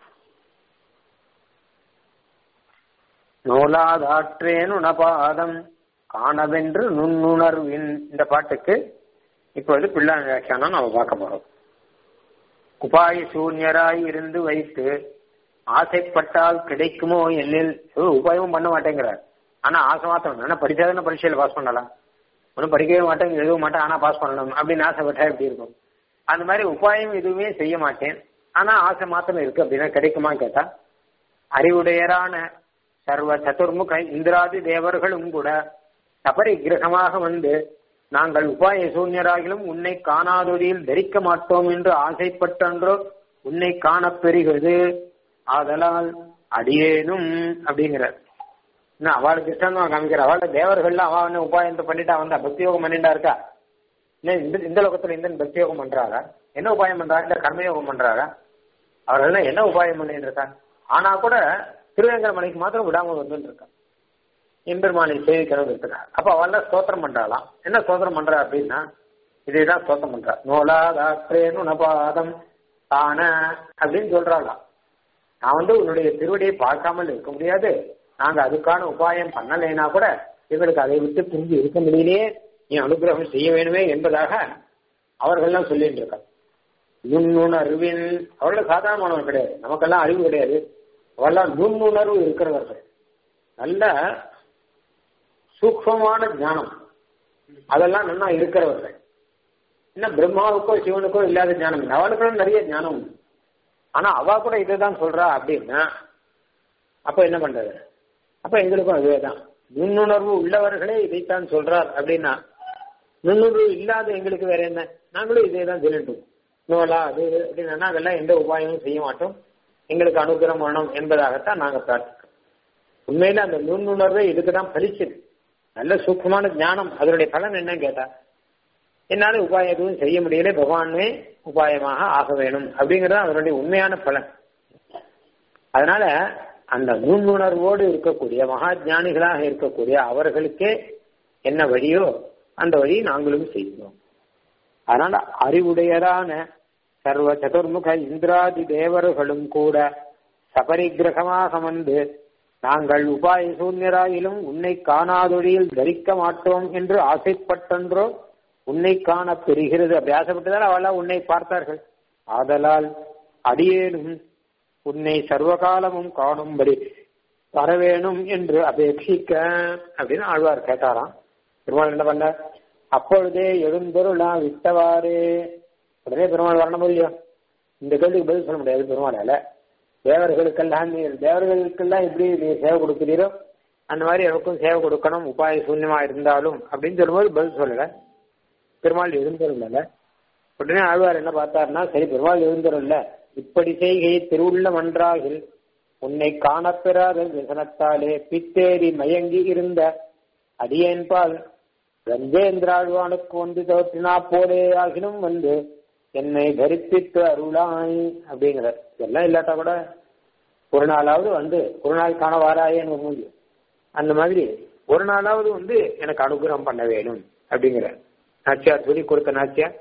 நூலாதாற்றேன் உணபாதம் காணவென்று நுண்ணுணர்வின் இந்த பாட்டுக்கு இப்பொழுது பிள்ளான் வியாக்கியானம் நம்ம பார்க்க போறோம் உபாய சூன்யராய் இருந்து வைத்து ஆசைப்பட்டால் கிடைக்குமோ என்னில் உபாயமும் பண்ண மாட்டேங்கிறார் ஆனா ஆசை மாத்திரம் ஆனா படிச்சாதானே பரீட்சையில பாஸ் பண்ணலாம் ஒன்றும் படிக்கவே மாட்டேன் எழுதவும் மாட்டேன் ஆனா பாஸ் பண்ணணும் அப்படின்னு ஆசைப்பட்டா எப்படி இருக்கும் அந்த மாதிரி உபாயம் எதுவுமே செய்ய மாட்டேன் ஆனா ஆசை மாத்திரம் இருக்கு அப்படின்னா கிடைக்குமா கேட்டா அறிவுடையரான சர்வ சதுர்முக இந்திராதி தேவர்களும் கூட சபரிகிரகமாக வந்து நாங்கள் உபாய சூன்யராகிலும் உன்னை காணாதொடியில் தரிக்க மாட்டோம் என்று ஆசைப்பட்டன்றோ உன்னை காணப் பெறுகிறது ஆதலால் அடியேனும் அப்படிங்கிறார் என்ன அவளுக்கு இஷ்டம் காமிக்கிற அவளோட தேவர்கள்லாம் அவ என்ன உபாயத்தை பண்ணிட்டா வந்தா பக்தியோகம் பண்ணிட்டா இருக்கா இல்ல இந்த இந்த லோகத்துல இந்த பக்தியோகம் பண்றாரா என்ன உபாயம் பண்றாங்க இல்ல கர்மயோகம் பண்றாரா அவர்கள் என்ன உபாயம் பண்ணிட்டு இருக்கா ஆனா கூட திருவேங்கர மலைக்கு மாத்திரம் விடாம வந்துட்டு இருக்கா எம்பெருமானை சேவிக்கணும் இருக்கா அப்ப அவள் ஸ்தோத்திரம் பண்றாளாம் என்ன ஸ்தோத்திரம் பண்றா அப்படின்னா இதைதான் ஸ்தோத்திரம் பண்றா நோலாதாற்றேனு நபாதம் தான அப்படின்னு சொல்றாளாம் நான் வந்து உன்னுடைய திருவடியை பார்க்காமல் இருக்க முடியாது நாங்க அதுக்கான உபாயம் பண்ணலைன்னா கூட எங்களுக்கு அதை விட்டு பிரிஞ்சு இருக்க முடியலையே நீ அனுகிரகம் செய்ய வேணுமே என்பதாக அவர்கள்லாம் சொல்லிட்டு இருக்காங்க நுண்ணுணர்வின் அவர்கள் சாதாரணமானவர் கிடையாது நமக்கெல்லாம் அறிவு கிடையாது அவெல்லாம் நுண்ணுணர்வு இருக்கிறவர்கள் நல்ல சூக்மமான ஞானம் அதெல்லாம் நல்லா இருக்கிறவர்கள் என்ன பிரம்மாவுக்கோ சிவனுக்கோ இல்லாத ஞானம் இல்லை அவளுக்கும் நிறைய ஞானம் உண்டு ஆனா அவ கூட இதை தான் சொல்றா அப்படின்னா அப்ப என்ன பண்றது அப்ப எங்களுக்கும் அதுவே தான் நுண்ணுணர்வு உள்ளவர்களே இதைத்தான் சொல்றார் அப்படின்னா நுண்ணுணர்வு இல்லாத எங்களுக்கு வேற என்ன நாங்களும் இதே தான் சொல்லிட்டோம் நோலா அது அப்படின்னா அதெல்லாம் எந்த உபாயமும் செய்ய மாட்டோம் எங்களுக்கு அனுகிரகம் வேணும் என்பதாகத்தான் நாங்க பிரார்த்திக்கிறோம் உண்மையில அந்த நுண்ணுணர்வே இதுக்கு தான் பலிச்சது நல்ல சூக்மமான ஞானம் அதனுடைய பலன் என்ன கேட்டா என்னால உபாயம் எதுவும் செய்ய முடியல பகவானே உபாயமாக ஆக வேணும் அப்படிங்கறது அதனுடைய உண்மையான பலன் அதனால அந்த நுண்ணுணர்வோடு இருக்கக்கூடிய மகா ஞானிகளாக இருக்கக்கூடிய அவர்களுக்கே என்ன வழியோ அந்த வழியை நாங்களும் செய்கிறோம் அதனால அறிவுடையரான சர்வ சதுர்முக இந்திராதி தேவர்களும் கூட சபரிகிரகமாக வந்து நாங்கள் உபாய சூன்யராயிலும் உன்னை காணாதொழியில் தரிக்க மாட்டோம் என்று ஆசைப்பட்டன்றோ உன்னை காண பெறுகிறது அப்படி ஆசைப்பட்டதால் அவளா உன்னை பார்த்தார்கள் ஆதலால் அடியேனும் உன்னை சர்வகாலமும் காணும்படி வரவேணும் என்று அபேட்சிக்க அப்படின்னு ஆழ்வார் கேட்டாராம் பெருமாள் என்ன பண்ண அப்பொழுதே எழுந்தருளா விட்டவாறே உடனே பெருமாள் வரணும் இல்லையோ இந்த கேள்விக்கு பதில் சொல்ல முடியாது பெருமாளால தேவர்களுக்கெல்லாம் நீர் தேவர்களுக்கெல்லாம் எப்படி நீர் சேவை கொடுக்கிறீரோ அந்த மாதிரி எனக்கும் சேவை கொடுக்கணும் உபாய சூன்யமா இருந்தாலும் அப்படின்னு சொல்லும்போது பதில் சொல்லல பெருமாள் எழுந்தருளல உடனே ஆழ்வார் என்ன பார்த்தாருன்னா சரி பெருமாள் எழுந்தருள்ல இப்படி செய்கை திருவுள்ள மன்றாகில் உன்னை காணப்பெறாத விசனத்தாலே பித்தேறி மயங்கி இருந்த அடியேன்பால் கங்கேந்திராழ்வானுக்கு வந்து தோற்றினா போலே ஆகினும் வந்து என்னை தரிப்பித்து அருளாய் அப்படிங்கிறார் இதெல்லாம் இல்லாட்டா கூட ஒரு நாளாவது வந்து ஒரு நாள் காண வாராயேன்னு ஒரு முடியும் அந்த மாதிரி ஒரு நாளாவது வந்து எனக்கு அனுகிரகம் பண்ண வேணும் அப்படிங்கிறார் நாச்சியார் சொல்லி கொடுத்த நாச்சியார்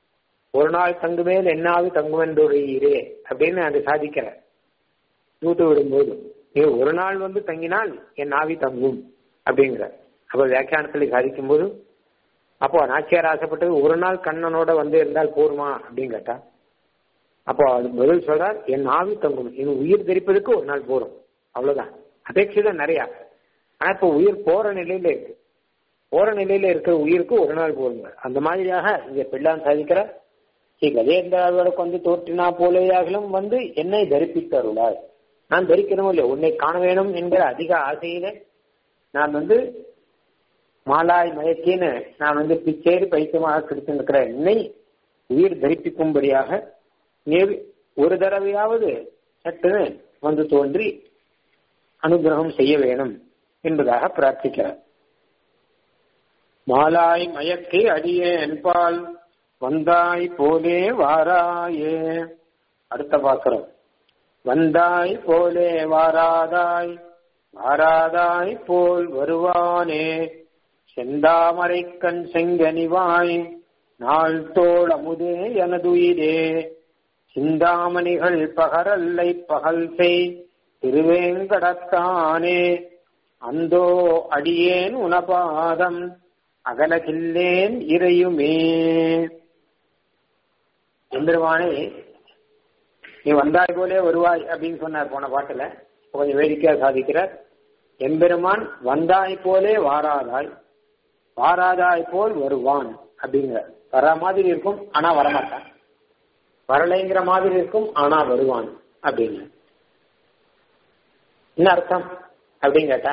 ஒரு நாள் தங்குமேல் என்னாவது தங்குமென்றே அப்படின்னு அது சாதிக்கிறார் தூத்து விடும்போது நீ ஒரு நாள் வந்து தங்கினால் என் ஆவி தங்கும் அப்படிங்கிறார் அப்ப வியாக்கியானத்தில் சாதிக்கும் போது அப்போ நாச்சியார் ஆசைப்பட்டது ஒரு நாள் கண்ணனோட வந்து இருந்தால் போருமா அப்படின்னு கேட்டா அப்போ அது பதில் சொல்றார் என் ஆவி தங்கும் என் உயிர் தரிப்பதற்கு ஒரு நாள் போறோம் அவ்வளவுதான் அபேட்சிதம் நிறைய ஆனா இப்போ உயிர் போற நிலையில இருக்கு போற நிலையில இருக்கிற உயிருக்கு ஒரு நாள் போருங்க அந்த மாதிரியாக இங்க பிள்ளான் சாதிக்கிற ஸ்ரீ கஜேந்திராவிற்கு வந்து தோற்றினா போலேயாகலும் வந்து என்னை தரிப்பித்தருளாய் நான் தரிக்கணும் இல்லை உன்னை காண வேணும் என்கிற அதிக ஆசையிலே நான் வந்து மாலாய் மயக்கின்னு நான் வந்து பிச்சேரி பைத்தியமாக கிடைத்திருக்கிற என்னை உயிர் தரிப்பிக்கும்படியாக நீர் ஒரு தடவையாவது சட்டுன்னு வந்து தோன்றி அனுகிரகம் செய்ய வேணும் என்பதாக பிரார்த்திக்கிறார் மாலாய் மயக்கி அடியே என்பால் வந்தாய் போலே வாராயே அடுத்த பாக்குறோம் வந்தாய் போலே வாராதாய் வாராதாய் போல் வருவானே செந்தாமரை கண் செங்கனிவாய் நாள் தோள் அமுதே எனதுயிரே சிந்தாமணிகள் பகரல்லை பகல் செய் திருவேங்கடத்தானே அந்தோ அடியேன் உனபாதம் அகலகில்லேன் இறையுமே எம்பெருமானே நீ வந்தாய் போலே வருவாய் அப்படின்னு சொன்னார் போன பாட்டுல கொஞ்சம் வேடிக்கையா சாதிக்கிறார் எம்பெருமான் வந்தாய் போலே வாராதாய் வாராதாய் போல் வருவான் அப்படிங்கிற வர மாதிரி இருக்கும் ஆனா வரமாட்டான் வரலைங்கிற மாதிரி இருக்கும் ஆனா வருவான் அப்படின்னு என்ன அர்த்தம் அப்படின்னு கேட்டா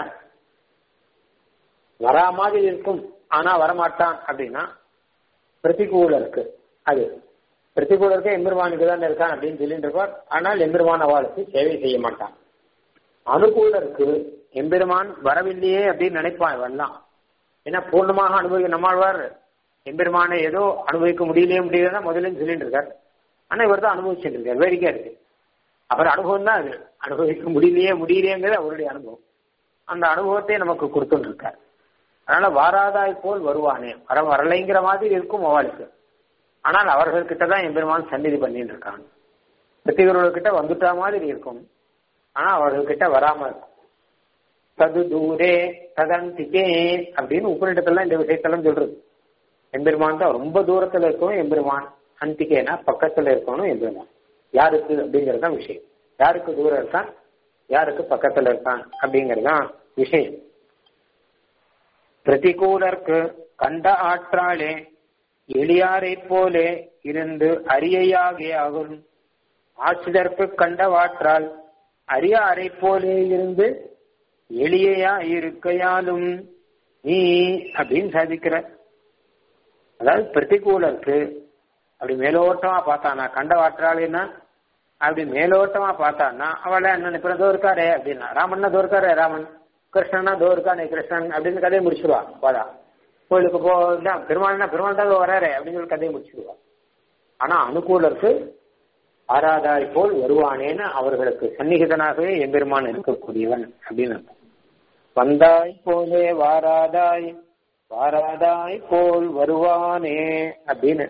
வரா மாதிரி இருக்கும் ஆனா வரமாட்டான் அப்படின்னா பிரதிகூல இருக்கு அது பிரதிகூல இருக்க எம்பெருமானுக்கு தான் இருக்கான் அப்படின்னு சொல்லிட்டு இருப்பார் ஆனால் எம்பெருமான் அவளுக்கு சேவை செய்ய மாட்டான் அனுகூல இருக்கு எம்பெருமான் வரவில்லையே அப்படின்னு நினைப்பான் இவெல்லாம் ஏன்னா பூர்ணமாக அனுபவிக்க நம்மாழ்வார் எம்பெருமானை ஏதோ அனுபவிக்க முடியலையே முடியலன்னா முதல்ல சொல்லிட்டு இருக்கார் ஆனா இவர் தான் அனுபவிச்சுட்டு இருக்கார் வேடிக்கையா இருக்கு அவர் அனுபவம் தான் அது அனுபவிக்க முடியலையே முடியலையேங்கிறது அவருடைய அனுபவம் அந்த அனுபவத்தை நமக்கு கொடுத்துட்டு இருக்கார் அதனால வாராதாய் போல் வருவானே வர வரலைங்கிற மாதிரி இருக்கும் அவளுக்கு ஆனால் அவர்கள்கிட்ட தான் எம்பெருமான் சந்நிதி பண்ணிட்டு இருக்காங்க பிரத்திகர்கள்கிட்ட வந்துட்டா மாதிரி இருக்கும் ஆனா அவர்கள்கிட்ட வராம இருக்கும் தது தூரே ததந்திகே அப்படின்னு உபரிடத்தெல்லாம் இந்த விஷயத்தெல்லாம் சொல்றது எம்பெருமான் தான் ரொம்ப தூரத்துல இருக்கணும் எம்பெருமான் அந்திகேனா பக்கத்துல இருக்கணும் எம்பெருமான் யாருக்கு அப்படிங்கிறது தான் விஷயம் யாருக்கு தூரம் இருக்கான் யாருக்கு பக்கத்துல இருக்கான் அப்படிங்கிறது தான் விஷயம் பிரதிகூலர்க்கு கண்ட ஆற்றாலே எளியாரை போலே இருந்து அரியையாகே ஆகும் ஆசிதற்கு கண்டவாற்றால் அரியாரை போலே இருந்து எளியா இருக்கையாலும் நீ அப்படின்னு சாதிக்கிற அதாவது பிரதிகூலருக்கு அப்படி மேலோட்டமா பார்த்தானா கண்ட வாற்றாளின்னா அப்படி மேலோட்டமா பார்த்தான்னா அவளை என்ன இப்ப தோ இருக்காரே அப்படின்னா ராமன்னா தோ இருக்காரே ராமன் கிருஷ்ணனா தோ இருக்கானே கிருஷ்ணன் அப்படின்னு கதையை முடிச்சிடுவா போதா கோயிலுக்கு போ பெருமாள்னா பெருமாள் தான் வராரு அப்படின்னு சொல்லி கதையை முடிச்சிடுவா ஆனா அனுகூலருக்கு ஆராதாய் போல் வருவானேன்னு அவர்களுக்கு சந்நிகிதனாகவே எம்பெருமான் இருக்கக்கூடியவன் அப்படின்னு வந்தாய் போலே வாராதாய் வாராதாய் போல் வருவானே அப்படின்னு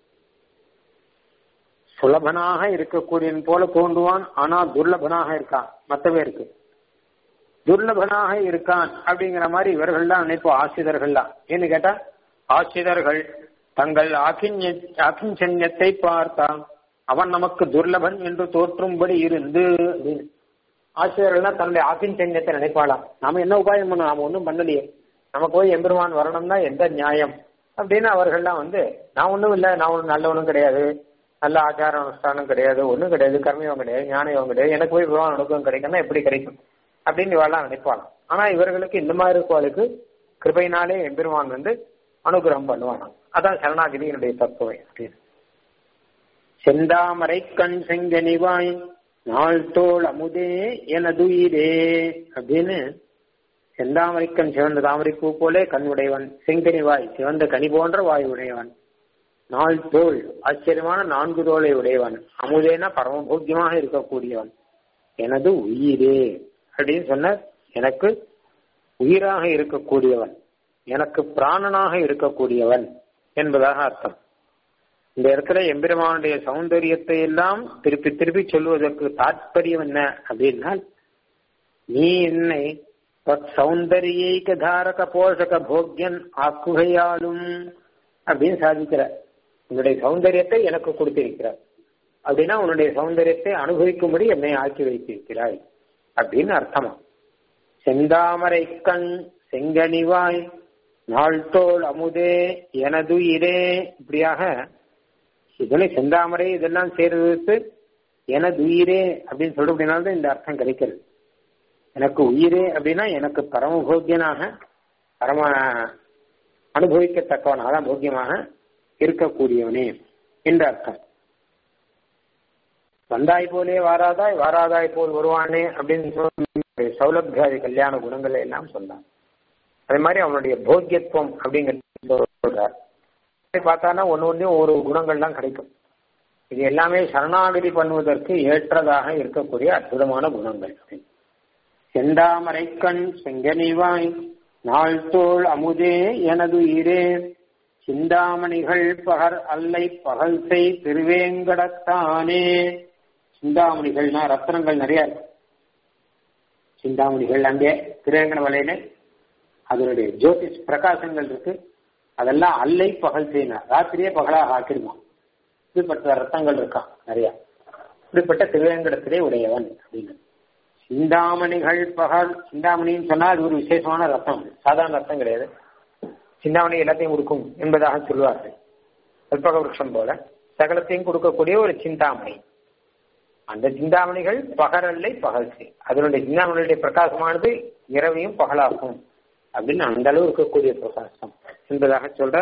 சுலபனாக இருக்கக்கூடியவன் போல தோன்றுவான் ஆனா துர்லபனாக இருக்கான் மற்ற பேருக்கு துர்லபனாக இருக்கான் அப்படிங்கிற மாதிரி இவர்கள்லாம் நினைப்போம் ஆசிரியர்கள்லாம் ஏன்னு கேட்டா ஆசிரியர்கள் தங்கள் ஆக்கிஞ ஆக்கிஞ்சன்யத்தை பார்த்தான் அவன் நமக்கு துர்லபன் என்று தோற்றும்படி இருந்து அப்படின்னு ஆசிரியர்கள்லாம் தன்னுடைய ஆக்கிஞ்சன்யத்தை நினைப்பாளாம் நாம என்ன உபாயம் பண்ணோம் நாம ஒன்றும் பண்ணலையே நமக்கு போய் எம்பெருமான் வரணும்னா எந்த நியாயம் அப்படின்னு அவர்கள்லாம் வந்து நான் ஒன்றும் இல்லை நான் ஒன்றும் நல்லவனும் கிடையாது நல்ல ஆச்சார அனுஷ்டானம் கிடையாது ஒன்றும் கிடையாது கர்மயோகம் கிடையாது ஞானயோகம் கிடையாது எனக்கு போய் பகவான் அனுபவம் கிடைக்கும்னா எப்படி கிடைக்கும் அப்படின்னு இவெல்லாம் நினைப்பாளாம் ஆனா இவர்களுக்கு இந்த மாதிரி இருக்கவளுக்கு கிருபையினாலே எம்பெருமான் வந்து அனுகிரகம் பண்ணுவானாம் அதான் சரணாகிதியினுடைய தத்துவம் அப்படின்னு செந்தாமரை கண் செங்கனிவாய் நாள் தோல் அமுதே எனதுயிரே அப்படின்னு செந்தாமரைக்கண் சிவந்த தாமரை பூ போலே கண் உடையவன் செங்கனிவாய் சிவந்த கனி போன்ற வாய் உடையவன் நாள் தோல் ஆச்சரியமான நான்கு தோலை உடையவன் அமுதேன பரமபோக்கியமாக இருக்கக்கூடியவன் எனது உயிரே அப்படின்னு சொன்ன எனக்கு உயிராக இருக்கக்கூடியவன் எனக்கு பிராணனாக இருக்கக்கூடியவன் என்பதாக அர்த்தம் இந்த இடத்துல எம்பெருமானுடைய சௌந்தரியத்தை எல்லாம் திருப்பி திருப்பி சொல்வதற்கு தாற்பயம் என்ன அப்படின்னா நீ என்னை சௌந்தரியைக தாரக போஷக போக்யன் ஆக்குகையாலும் அப்படின்னு சாதிக்கிற உன்னுடைய சௌந்தரியத்தை எனக்கு கொடுத்திருக்கிறார் அப்படின்னா உன்னுடைய சௌந்தரியத்தை அனுபவிக்கும்படி என்னை ஆக்கி வைத்திருக்கிறாய் அப்படின்னு அர்த்தமா செந்தாமரை கண் செங்கனிவாய் நாள்தோள் அமுதே எனது இரே இப்படியாக இதனை செந்தாமரை இதெல்லாம் சேர்த்து எனது உயிரே அப்படின்னு சொல்ற அப்படின்னால்தான் இந்த அர்த்தம் கிடைக்கிறது எனக்கு உயிரே அப்படின்னா எனக்கு பரம போக்கியனாக பரம அனுபவிக்கத்தக்கவன் அதான் போக்கியமாக இருக்கக்கூடியவனே என்ற அர்த்தம் வந்தாய் போலே வாராதாய் வாராதாய் போல் வருவானே அப்படின்னு சொல்லி சௌலபியாதி கல்யாண குணங்களை எல்லாம் சொன்னான் அதே மாதிரி அவனுடைய போக்கியத்துவம் அப்படிங்கிறது சொல்றார் பார்த்தானா ஒன்னு ஒன்றையும் ஒரு குணங்கள்லாம் கிடைக்கும் இது எல்லாமே சரணாகதி பண்ணுவதற்கு ஏற்றதாக இருக்கக்கூடிய அற்புதமான குணங்கள் செந்தாமரை கண் செங்கனிவாய் நாள் தோள் அமுதே எனது இரே சிந்தாமணிகள் பகர் அல்லை பகல் செய் திருவேங்கடத்தானே சிந்தாமணிகள்னா ரத்னங்கள் நிறைய இருக்கு சிந்தாமணிகள் அங்கே திருவேங்கட வலையில அதனுடைய ஜோதிஷ் பிரகாசங்கள் இருக்கு அதெல்லாம் அல்லை பகல் செய்யினார் ராத்திரியே பகலாக ஆக்கிடுவான் இப்படிப்பட்ட ரத்தங்கள் இருக்கான் நிறைய இப்படிப்பட்ட திருவேங்கடத்திலே உடையவன் அப்படின்னு சிந்தாமணிகள் பகல் சிந்தாமணின்னு சொன்னா அது ஒரு விசேஷமான ரத்தம் சாதாரண ரத்தம் கிடையாது சிந்தாமணி எல்லாத்தையும் கொடுக்கும் என்பதாக சொல்வார்கள் கல்பக விருஷம் போல சகலத்தையும் கொடுக்கக்கூடிய ஒரு சிந்தாமணி அந்த சிந்தாமணிகள் பகரல்லை பகல் செய் அதனுடைய சிந்தாமணியுடைய பிரகாசமானது இரவையும் பகலாகும் அப்படின்னு அந்த அளவு இருக்கக்கூடிய பிரகாசம் என்பதாக சொல்ற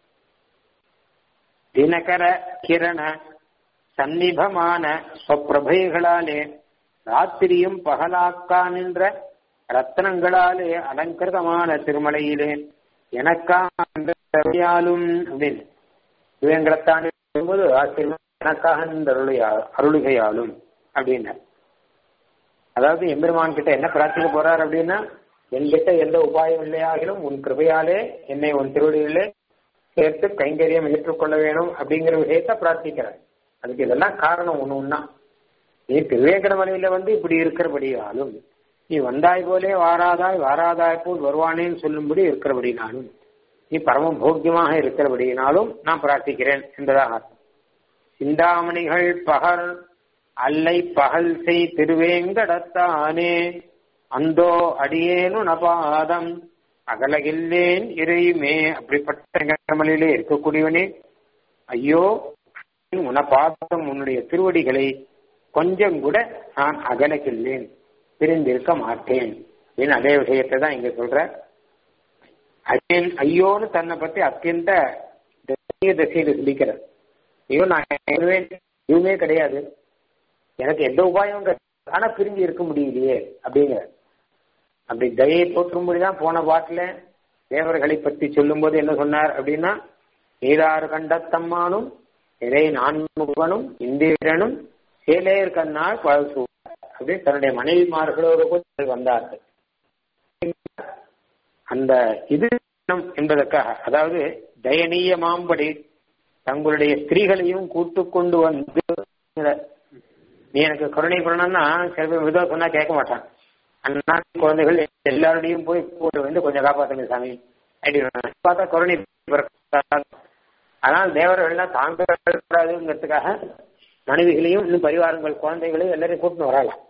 தினகர கிரண சந்நிபமான சொப்பிரபைகளாலே ராத்திரியும் பகலாக்கா நின்ற ரத்னங்களாலே அலங்கிருதமான திருமலையிலே எனக்காலும் அப்படின்னு இவங்களைத்தாண்டி போது ஆச்சரியம் எனக்காக இந்த அருளுகையாலும் அப்படின்னு அதாவது எம்பெருமான் கிட்ட என்ன பிரார்த்திக்க போறார் அப்படின்னா என்கிட்ட எந்த உபாயம் இல்லையாகிலும் உன் கிருபையாலே என்னை உன் திருவடியிலே சேர்த்து கைங்கரியம் ஏற்றுக்கொள்ள வேணும் அப்படிங்கிற விஷயத்த பிரார்த்திக்கிறார் அதுக்கு இதெல்லாம் காரணம் ஒண்ணு ஒன்னா நீ திருவேங்கடமலையில வந்து இப்படி இருக்கிறபடியாலும் நீ வந்தாய் போலே வாராதாய் வாராதாய் போல் வருவானேன்னு சொல்லும்படி இருக்கிறபடினாலும் நீ பரம போக்கியமாக இருக்கிறபடியினாலும் நான் பிரார்த்திக்கிறேன் என்பதாக சிந்தாமணிகள் பகல் அல்லை பகல் செய் திருவேங்கடத்தானே அந்தோ அடியேனு நபாதம் அகலகில்லேன் இறையுமே அப்படிப்பட்ட மலையிலே இருக்கக்கூடியவனே ஐயோ உனபாதம் உன்னுடைய திருவடிகளை கொஞ்சம் கூட நான் அகலகில்லேன் பிரிந்திருக்க மாட்டேன் அப்படின்னு அதே விஷயத்தை தான் இங்க சொல்ற அடியேன் ஐயோன்னு தன்னை பத்தி அத்தியந்த தசையில சொல்லிக்கிறார் ஐயோ நான் எதுவுமே எதுவுமே கிடையாது எனக்கு எந்த உபாயம் ஆனா பிரிஞ்சு இருக்க முடியலையே அப்படிங்கிற அப்படி தயை போற்றும்படிதான் போன பாட்டுல தேவர்களை பற்றி சொல்லும் போது என்ன சொன்னார் அப்படின்னா நீதாறு கண்டத்தம்மானும் இறை நான்முகனும் இந்திரனும் சேலேர் கண்ணால் பழசு அப்படின்னு தன்னுடைய மனைவிமார்களோடு கூட வந்தார்கள் அந்த இது என்பதற்காக அதாவது தயனீய மாம்படி தங்களுடைய ஸ்திரீகளையும் கூட்டு கொண்டு வந்து நீ எனக்கு கருணை பண்ணணும்னா சில பேர் விதவை சொன்னா கேட்க மாட்டான் அண்ணா குழந்தைகள் எல்லாரோடையும் போய் கூட்டு வந்து கொஞ்சம் காப்பாத்துங்க சாமி அப்படின்னு பார்த்தா கருணை ஆனால் தேவர்கள்லாம் தாங்கக்கூடாதுங்கிறதுக்காக மனைவிகளையும் இன்னும் பரிவாரங்கள் குழந்தைகளையும் எல்லாரையும் கூட்டின்னு வரலாம்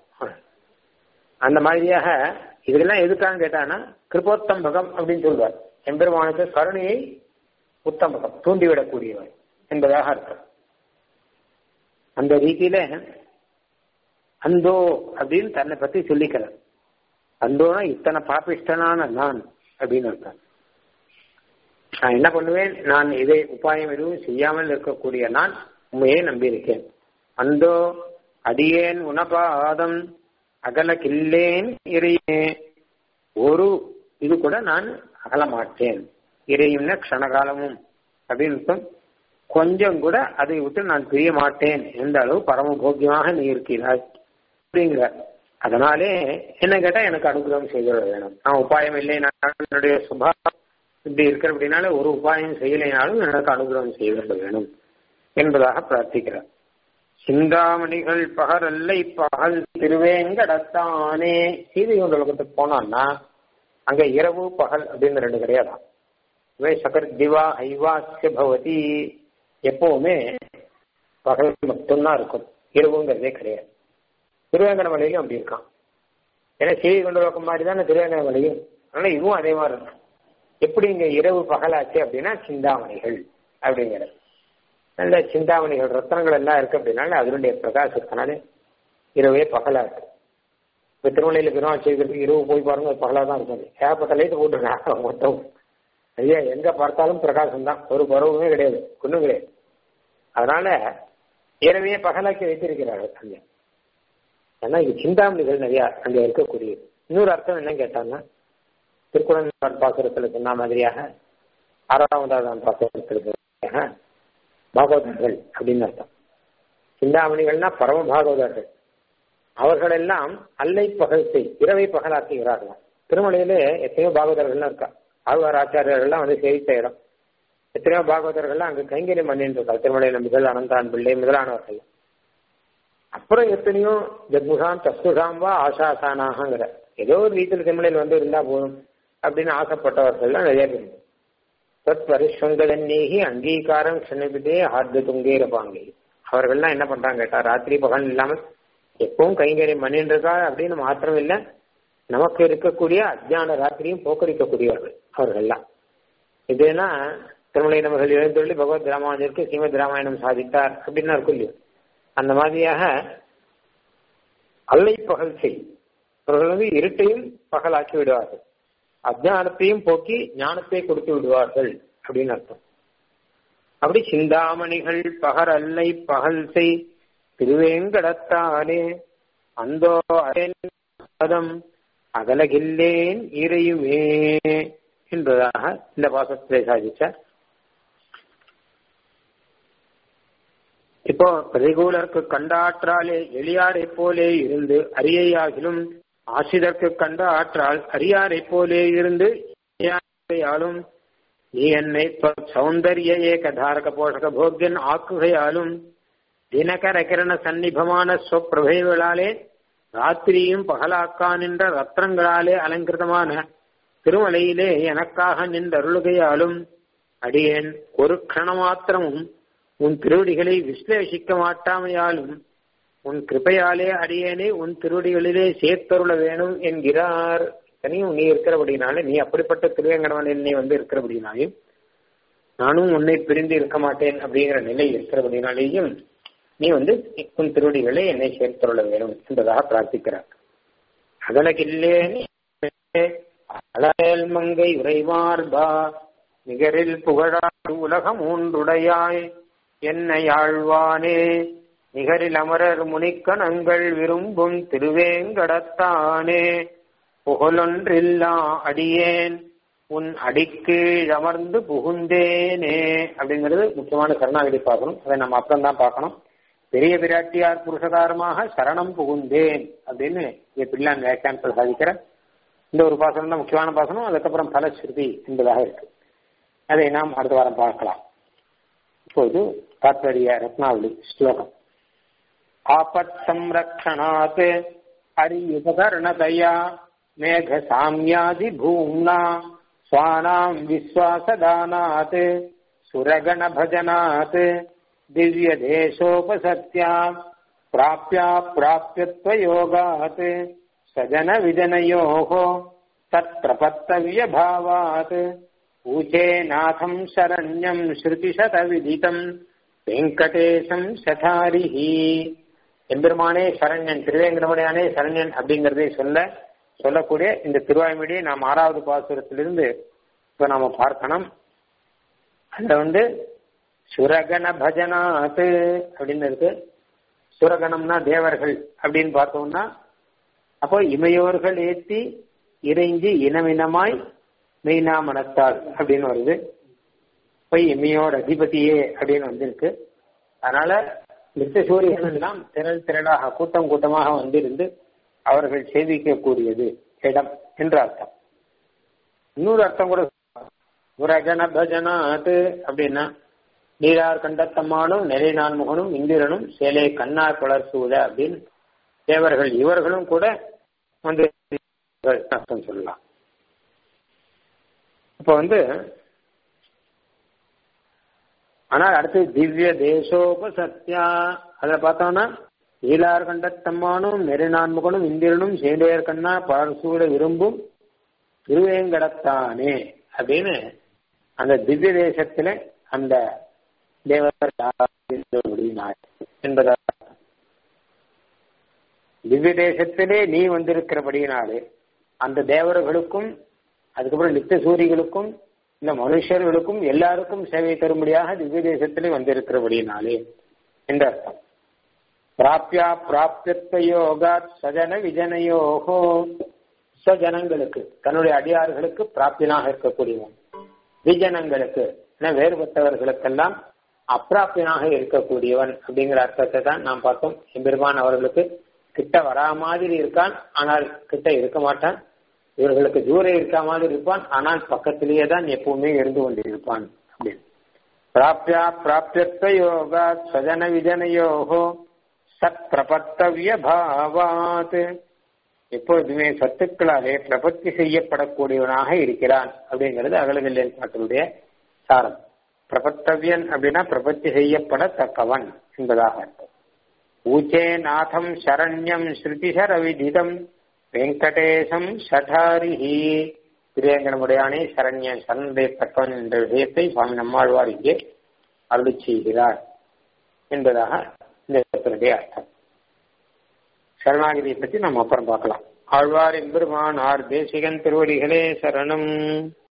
அந்த மாதிரியாக இதெல்லாம் எதுக்கான்னு கேட்டானா கிருபோத்தம்பகம் அப்படின்னு சொல்வார் எம்பெருமானுக்கு கருணையை உத்தம்பகம் தூண்டிவிடக்கூடியவர் என்பதாக அர்த்தம் அந்த ரீதியில அந்தோ அப்படின்னு தன்னை பத்தி சொல்லிக்கிறார் அந்தோனா இத்தனை பாப்பிஷ்டனான நான் அப்படின்னு அர்த்தம் நான் என்ன பண்ணுவேன் நான் இதை உபாயம் எதுவும் செய்யாமல் இருக்கக்கூடிய நான் உண்மையை நம்பியிருக்கேன் அந்தோ அடியேன் உணபாதம் அகல கில்லேன் இறையே ஒரு இது கூட நான் அகல மாட்டேன் இறையும்னா க்ஷணகாலமும் அப்படின்னு கொஞ்சம் கூட அதை விட்டு நான் பிரிய மாட்டேன் எந்த அளவு பரம போக்கியமாக நீ இருக்கிறாய் அப்படிங்கிற அதனாலே என்ன கேட்டா எனக்கு அனுகிரகம் செய்ய வேணும் நான் உபாயம் இல்லை நான் என்னுடைய சுபாவம் இப்படி இருக்கிற அப்படின்னால ஒரு உபாயம் செய்யலைனாலும் எனக்கு அனுகிரகம் செய்ய வேணும் என்பதாக பிரார்த்திக்கிறார் சிந்தாமணிகள் பகரல்லை பகல் திருவேங்கடத்தானே சீதை உலகத்துக்கு போனான்னா அங்க இரவு பகல் அப்படின்னு ரெண்டு கிடையாதான் வே சகர் திவா ஐவாஸ்ய பவதி எப்பவுமே பகல் மட்டும்தான் இருக்கும் இரவுங்கிறதே கிடையாது திருவேங்கட மலையிலும் அப்படி இருக்கான் ஏன்னா சீதை கொண்டு பக்கம் மாதிரி தானே திருவேங்கட மலையும் அதனால இதுவும் அதே மாதிரி இருக்கும் எப்படி இங்க இரவு பகலாச்சு அப்படின்னா சிந்தாமணிகள் அப்படிங்கிறது நல்ல சிந்தாமணிகள் ரத்னங்கள் எல்லாம் இருக்கு அப்படின்னால அதனுடைய பிரகாசத்தினாலே இரவே பகலா இருக்கு இப்ப திருமலையில பெருமாள் செய்கிறதுக்கு இரவு போய் பாருங்க பகலா தான் இருக்கும் ஏகப்பட்ட லைட் போட்டுருக்காங்க மொத்தம் ஐயா எங்க பார்த்தாலும் பிரகாசம் தான் ஒரு பருவமே கிடையாது ஒன்றும் கிடையாது அதனால இரவே பகலாக்கி வைத்திருக்கிறார்கள் அங்க ஏன்னா இங்க சிந்தாமணிகள் நிறைய அங்க இருக்கக்கூடியது இன்னொரு அர்த்தம் என்ன கேட்டாங்கன்னா திருக்குறள் பாசுரத்தில் சொன்ன மாதிரியாக ஆறாவதாவது பாசுரத்தில் பாகவதர்கள் அப்படின்னு அர்த்தம் சிந்தாமணிகள்னா பரம பாகவதர்கள் அவர்கள் எல்லாம் அல்லை பகல்த்தை இரவை பகலாக்குகிறார்களாம் திருமலையில எத்தனையோ பாகவதர்கள்லாம் இருக்கா ஆழ்வார் ஆச்சாரியர்கள்லாம் வந்து சேவித்த இடம் எத்தனையோ பாகவதர்கள்லாம் அங்க கைங்கரியம் பண்ணிட்டு இருக்கா திருமலை நம்பிகள் அனந்தான் பிள்ளை முதலானவர்கள் அப்புறம் எத்தனையோ ஜத்முகாம் தஸ்முகாம் வா ஆசாசானாகங்கிற ஏதோ ஒரு வீட்டில் திருமலையில் வந்து இருந்தா போதும் அப்படின்னு ஆசைப்பட்டவர்கள்லாம் நிறைய பேர் தத் பரிஸ்வங்கதன்னேகி அங்கீகாரம் க்ஷணிபிதே ஆர்த்த துங்கேர பாங்கே அவர்கள்லாம் என்ன பண்றாங்க கேட்டா ராத்திரி பகல் இல்லாம எப்பவும் கைங்கரியம் பண்ணிட்டு இருக்கா அப்படின்னு மாத்திரம் இல்ல நமக்கு இருக்கக்கூடிய அஜ்ஞான ராத்திரியும் போக்கடிக்கக்கூடியவர்கள் அவர்கள்லாம் இதுனா திருமலை நமர்கள் எழுந்தொள்ளி பகவத் ராமானுஜருக்கு ஸ்ரீமத் ராமாயணம் சாதித்தார் அப்படின்னு இருக்கும் இல்லையோ அந்த மாதிரியாக அல்லை பகல் செய் அவர்கள் வந்து இருட்டையும் பகலாக்கி விடுவார்கள் அஜானத்தையும் போக்கி ஞானத்தை கொடுத்து விடுவார்கள் அப்படின்னு அர்த்தம் அப்படி சிந்தாமணிகள் பகர் அல்லை பகல் செய் திருவேங்கடத்தானே அந்தோ அதம் அகலகில்லேன் இறையுமே என்பதாக இந்த பாசத்திலே சாதிச்சார் இப்போ பிரதிகூலருக்கு கண்டாற்றாலே எளியாரை போலே இருந்து அரியையாகிலும் ஆசிதற்கு கண்ட ஆற்றால் அரியாரை போலே இருந்து ஆளும் நீ என்னை சௌந்தரிய ஏகதாரக போஷக போக்கியன் ஆக்குகையாலும் தினகர கிரண சந்நிபமான சொப்பிரபைகளாலே ராத்திரியும் பகலாக்கா நின்ற ரத்னங்களாலே அலங்கிருதமான திருமலையிலே எனக்காக நின்றருளுகையாலும் அடியேன் ஒரு கணமாத்திரமும் உன் திருவடிகளை விஸ்லேஷிக்க மாட்டாமையாலும் உன் கிருப்பையாலே அடியேனே உன் திருவடிகளிலே சேர்த்தருள வேணும் என்கிறார் தனியும் நீ இருக்கிறபடினாலே நீ அப்படிப்பட்ட திருவேங்கடவன் நீ வந்து இருக்கிறபடினாலையும் நானும் உன்னை பிரிந்து இருக்க மாட்டேன் அப்படிங்கிற நிலை இருக்கிறபடினாலேயும் நீ வந்து உன் திருவடிகளை என்னை சேர்த்தருள வேணும் என்பதாக பிரார்த்திக்கிறார் அதனக்கில்லே அழகேல் மங்கை உரைமார்பா நிகரில் புகழாடு உலகம் ஊன்றுடையாய் என்னை ஆழ்வானே நிகரில் அமரர் முனிக்கணங்கள் விரும்பும் திருவேங்கடத்தானே புகழொன்றில்லா அடியேன் உன் அடிக்கீழ் அமர்ந்து புகுந்தேனே அப்படிங்கிறது முக்கியமான சரணாகதி பார்க்கணும் அதை நம்ம அப்புறம் தான் பார்க்கணும் பெரிய பிராட்டியார் புருஷகாரமாக சரணம் புகுந்தேன் அப்படின்னு பிள்ளான் வியாக்கியானத்தில் சாதிக்கிற இந்த ஒரு பாசனம் தான் முக்கியமான பாசனம் அதுக்கப்புறம் பலஸ்ருதி என்பதாக இருக்கு அதை நாம் அடுத்த வாரம் பார்க்கலாம் இப்போது தாத்பரிய ரத்னாவளி ஸ்லோகம் ஆபத் சம்ரக்ஷணாத் அரியுபகரணதயா மேக சாமியாதி பூம்னா ஸ்வானாம் விஸ்வாசதானாத் சுரகண பஜனாத் திவ்ய தேசோபசத்யா பிராப்யா பிராப்யத்வயோகாத் சஜன விஜனயோः तत्प्रपत्तव्यभावात् ऊचे नाथम् शरण्यम् श्रुतिशतविदितम् வெங்கடேசம் சதாரிஹி எம்பெருமானே சரண்யன் திருவேங்கடமணியானே சரண்யன் அப்படிங்கறதை சொல்ல சொல்லக்கூடிய இந்த திருவாய்மொழியை நாம் ஆறாவது பாசுரத்திலிருந்து இப்ப நாம பார்க்கணும் அதுல வந்து சுரகண பஜனாத் அப்படின்னு இருக்கு சுரகணம்னா தேவர்கள் அப்படின்னு பார்த்தோம்னா அப்போ இமையோர்கள் ஏத்தி இறைஞ்சி இனமினமாய் மெய்னா மனத்தால் அப்படின்னு வருது போய் இமையோர் அதிபதியே அப்படின்னு வந்திருக்கு அதனால நித்த சூரியன் எல்லாம் திரள் திரளாக கூட்டம் கூட்டமாக வந்திருந்து அவர்கள் சேவிக்கக்கூடியது இடம் என்ற அர்த்தம் இன்னொரு அர்த்தம் கூட உரகண பஜனாத் அப்படின்னா நீரார் கண்டத்தம்மானும் நிறை நான்முகனும் இந்திரனும் சேலை கண்ணார் பலர் சூழ அப்படின்னு தேவர்கள் இவர்களும் கூட வந்து அர்த்தம் சொல்லலாம் இப்ப வந்து ஆனால் அடுத்து திவ்ய தேசோபசத்யா அதுல பார்த்தோம்னா ஈலார் கண்டத்தம்மானும் நெருநான்முகனும் இந்திரனும் சேந்தையர் கண்ணா பரசூட விரும்பும் திருவேங்கடத்தானே அப்படின்னு அந்த திவ்ய தேசத்துல அந்த தேவர் என்பதா திவ்ய தேசத்திலே நீ வந்திருக்கிறபடியினாலே அந்த தேவர்களுக்கும் அதுக்கப்புறம் நித்திய சூரிகளுக்கும் இந்த மனுஷர்களுக்கும் எல்லாருக்கும் சேவை தரும்படியாக திவ்ய தேசத்திலே வந்திருக்கிறபடியினாலே என்ற அர்த்தம் பிராப்யா பிராப்தியத்துவ யோகா சஜன விஜனயோகோ சஜனங்களுக்கு தன்னுடைய அடியார்களுக்கு பிராப்தியனாக இருக்கக்கூடியவன் விஜனங்களுக்கு வேறுபட்டவர்களுக்கெல்லாம் அப்பிராப்தியனாக இருக்கக்கூடியவன் அப்படிங்கிற அர்த்தத்தை தான் நாம் பார்த்தோம் எம்பெருமான் அவர்களுக்கு கிட்ட வரா மாதிரி இருக்கான் ஆனால் கிட்ட இருக்க மாட்டான் இவர்களுக்கு தூரம் இருக்க மாதிரி இருப்பான் ஆனால் பக்கத்திலேயே தான் எப்பவுமே இருந்து கொண்டு இருப்பான் அப்படின்னு பிராப்தியா பிராப்தியத்துவ யோகா சஜன விஜனயோகோ சத் பிரபத்தவிய பாவாத் எப்பொழுதுமே சத்துக்களாலே பிரபத்தி செய்யப்படக்கூடியவனாக இருக்கிறான் அப்படிங்கிறது அகலவில்லையன் பாட்டினுடைய சாரம் பிரபத்தவியன் அப்படின்னா பிரபத்தி செய்யப்படத்தக்கவன் என்பதாக அர்த்தம் ஊச்சே நாதம் சரண்யம் ஸ்ருதிசர விதிதம் வெங்கடேசம் சடாரிஹி திரியங்கனமுடையானே சரண்யன் சரணுடையப்பட்டவன் என்ற விஷயத்தை சுவாமி நம்மாழ்வார் இங்கே அருளி செய்கிறார் என்பதாக இந்த இடத்தினுடைய அர்த்தம் சரணாகிதியை பற்றி நம்ம அப்புறம் பார்க்கலாம் ஆழ்வார் எம்பெருமான் ஆர் தேசிகன் திருவடிகளே சரணம்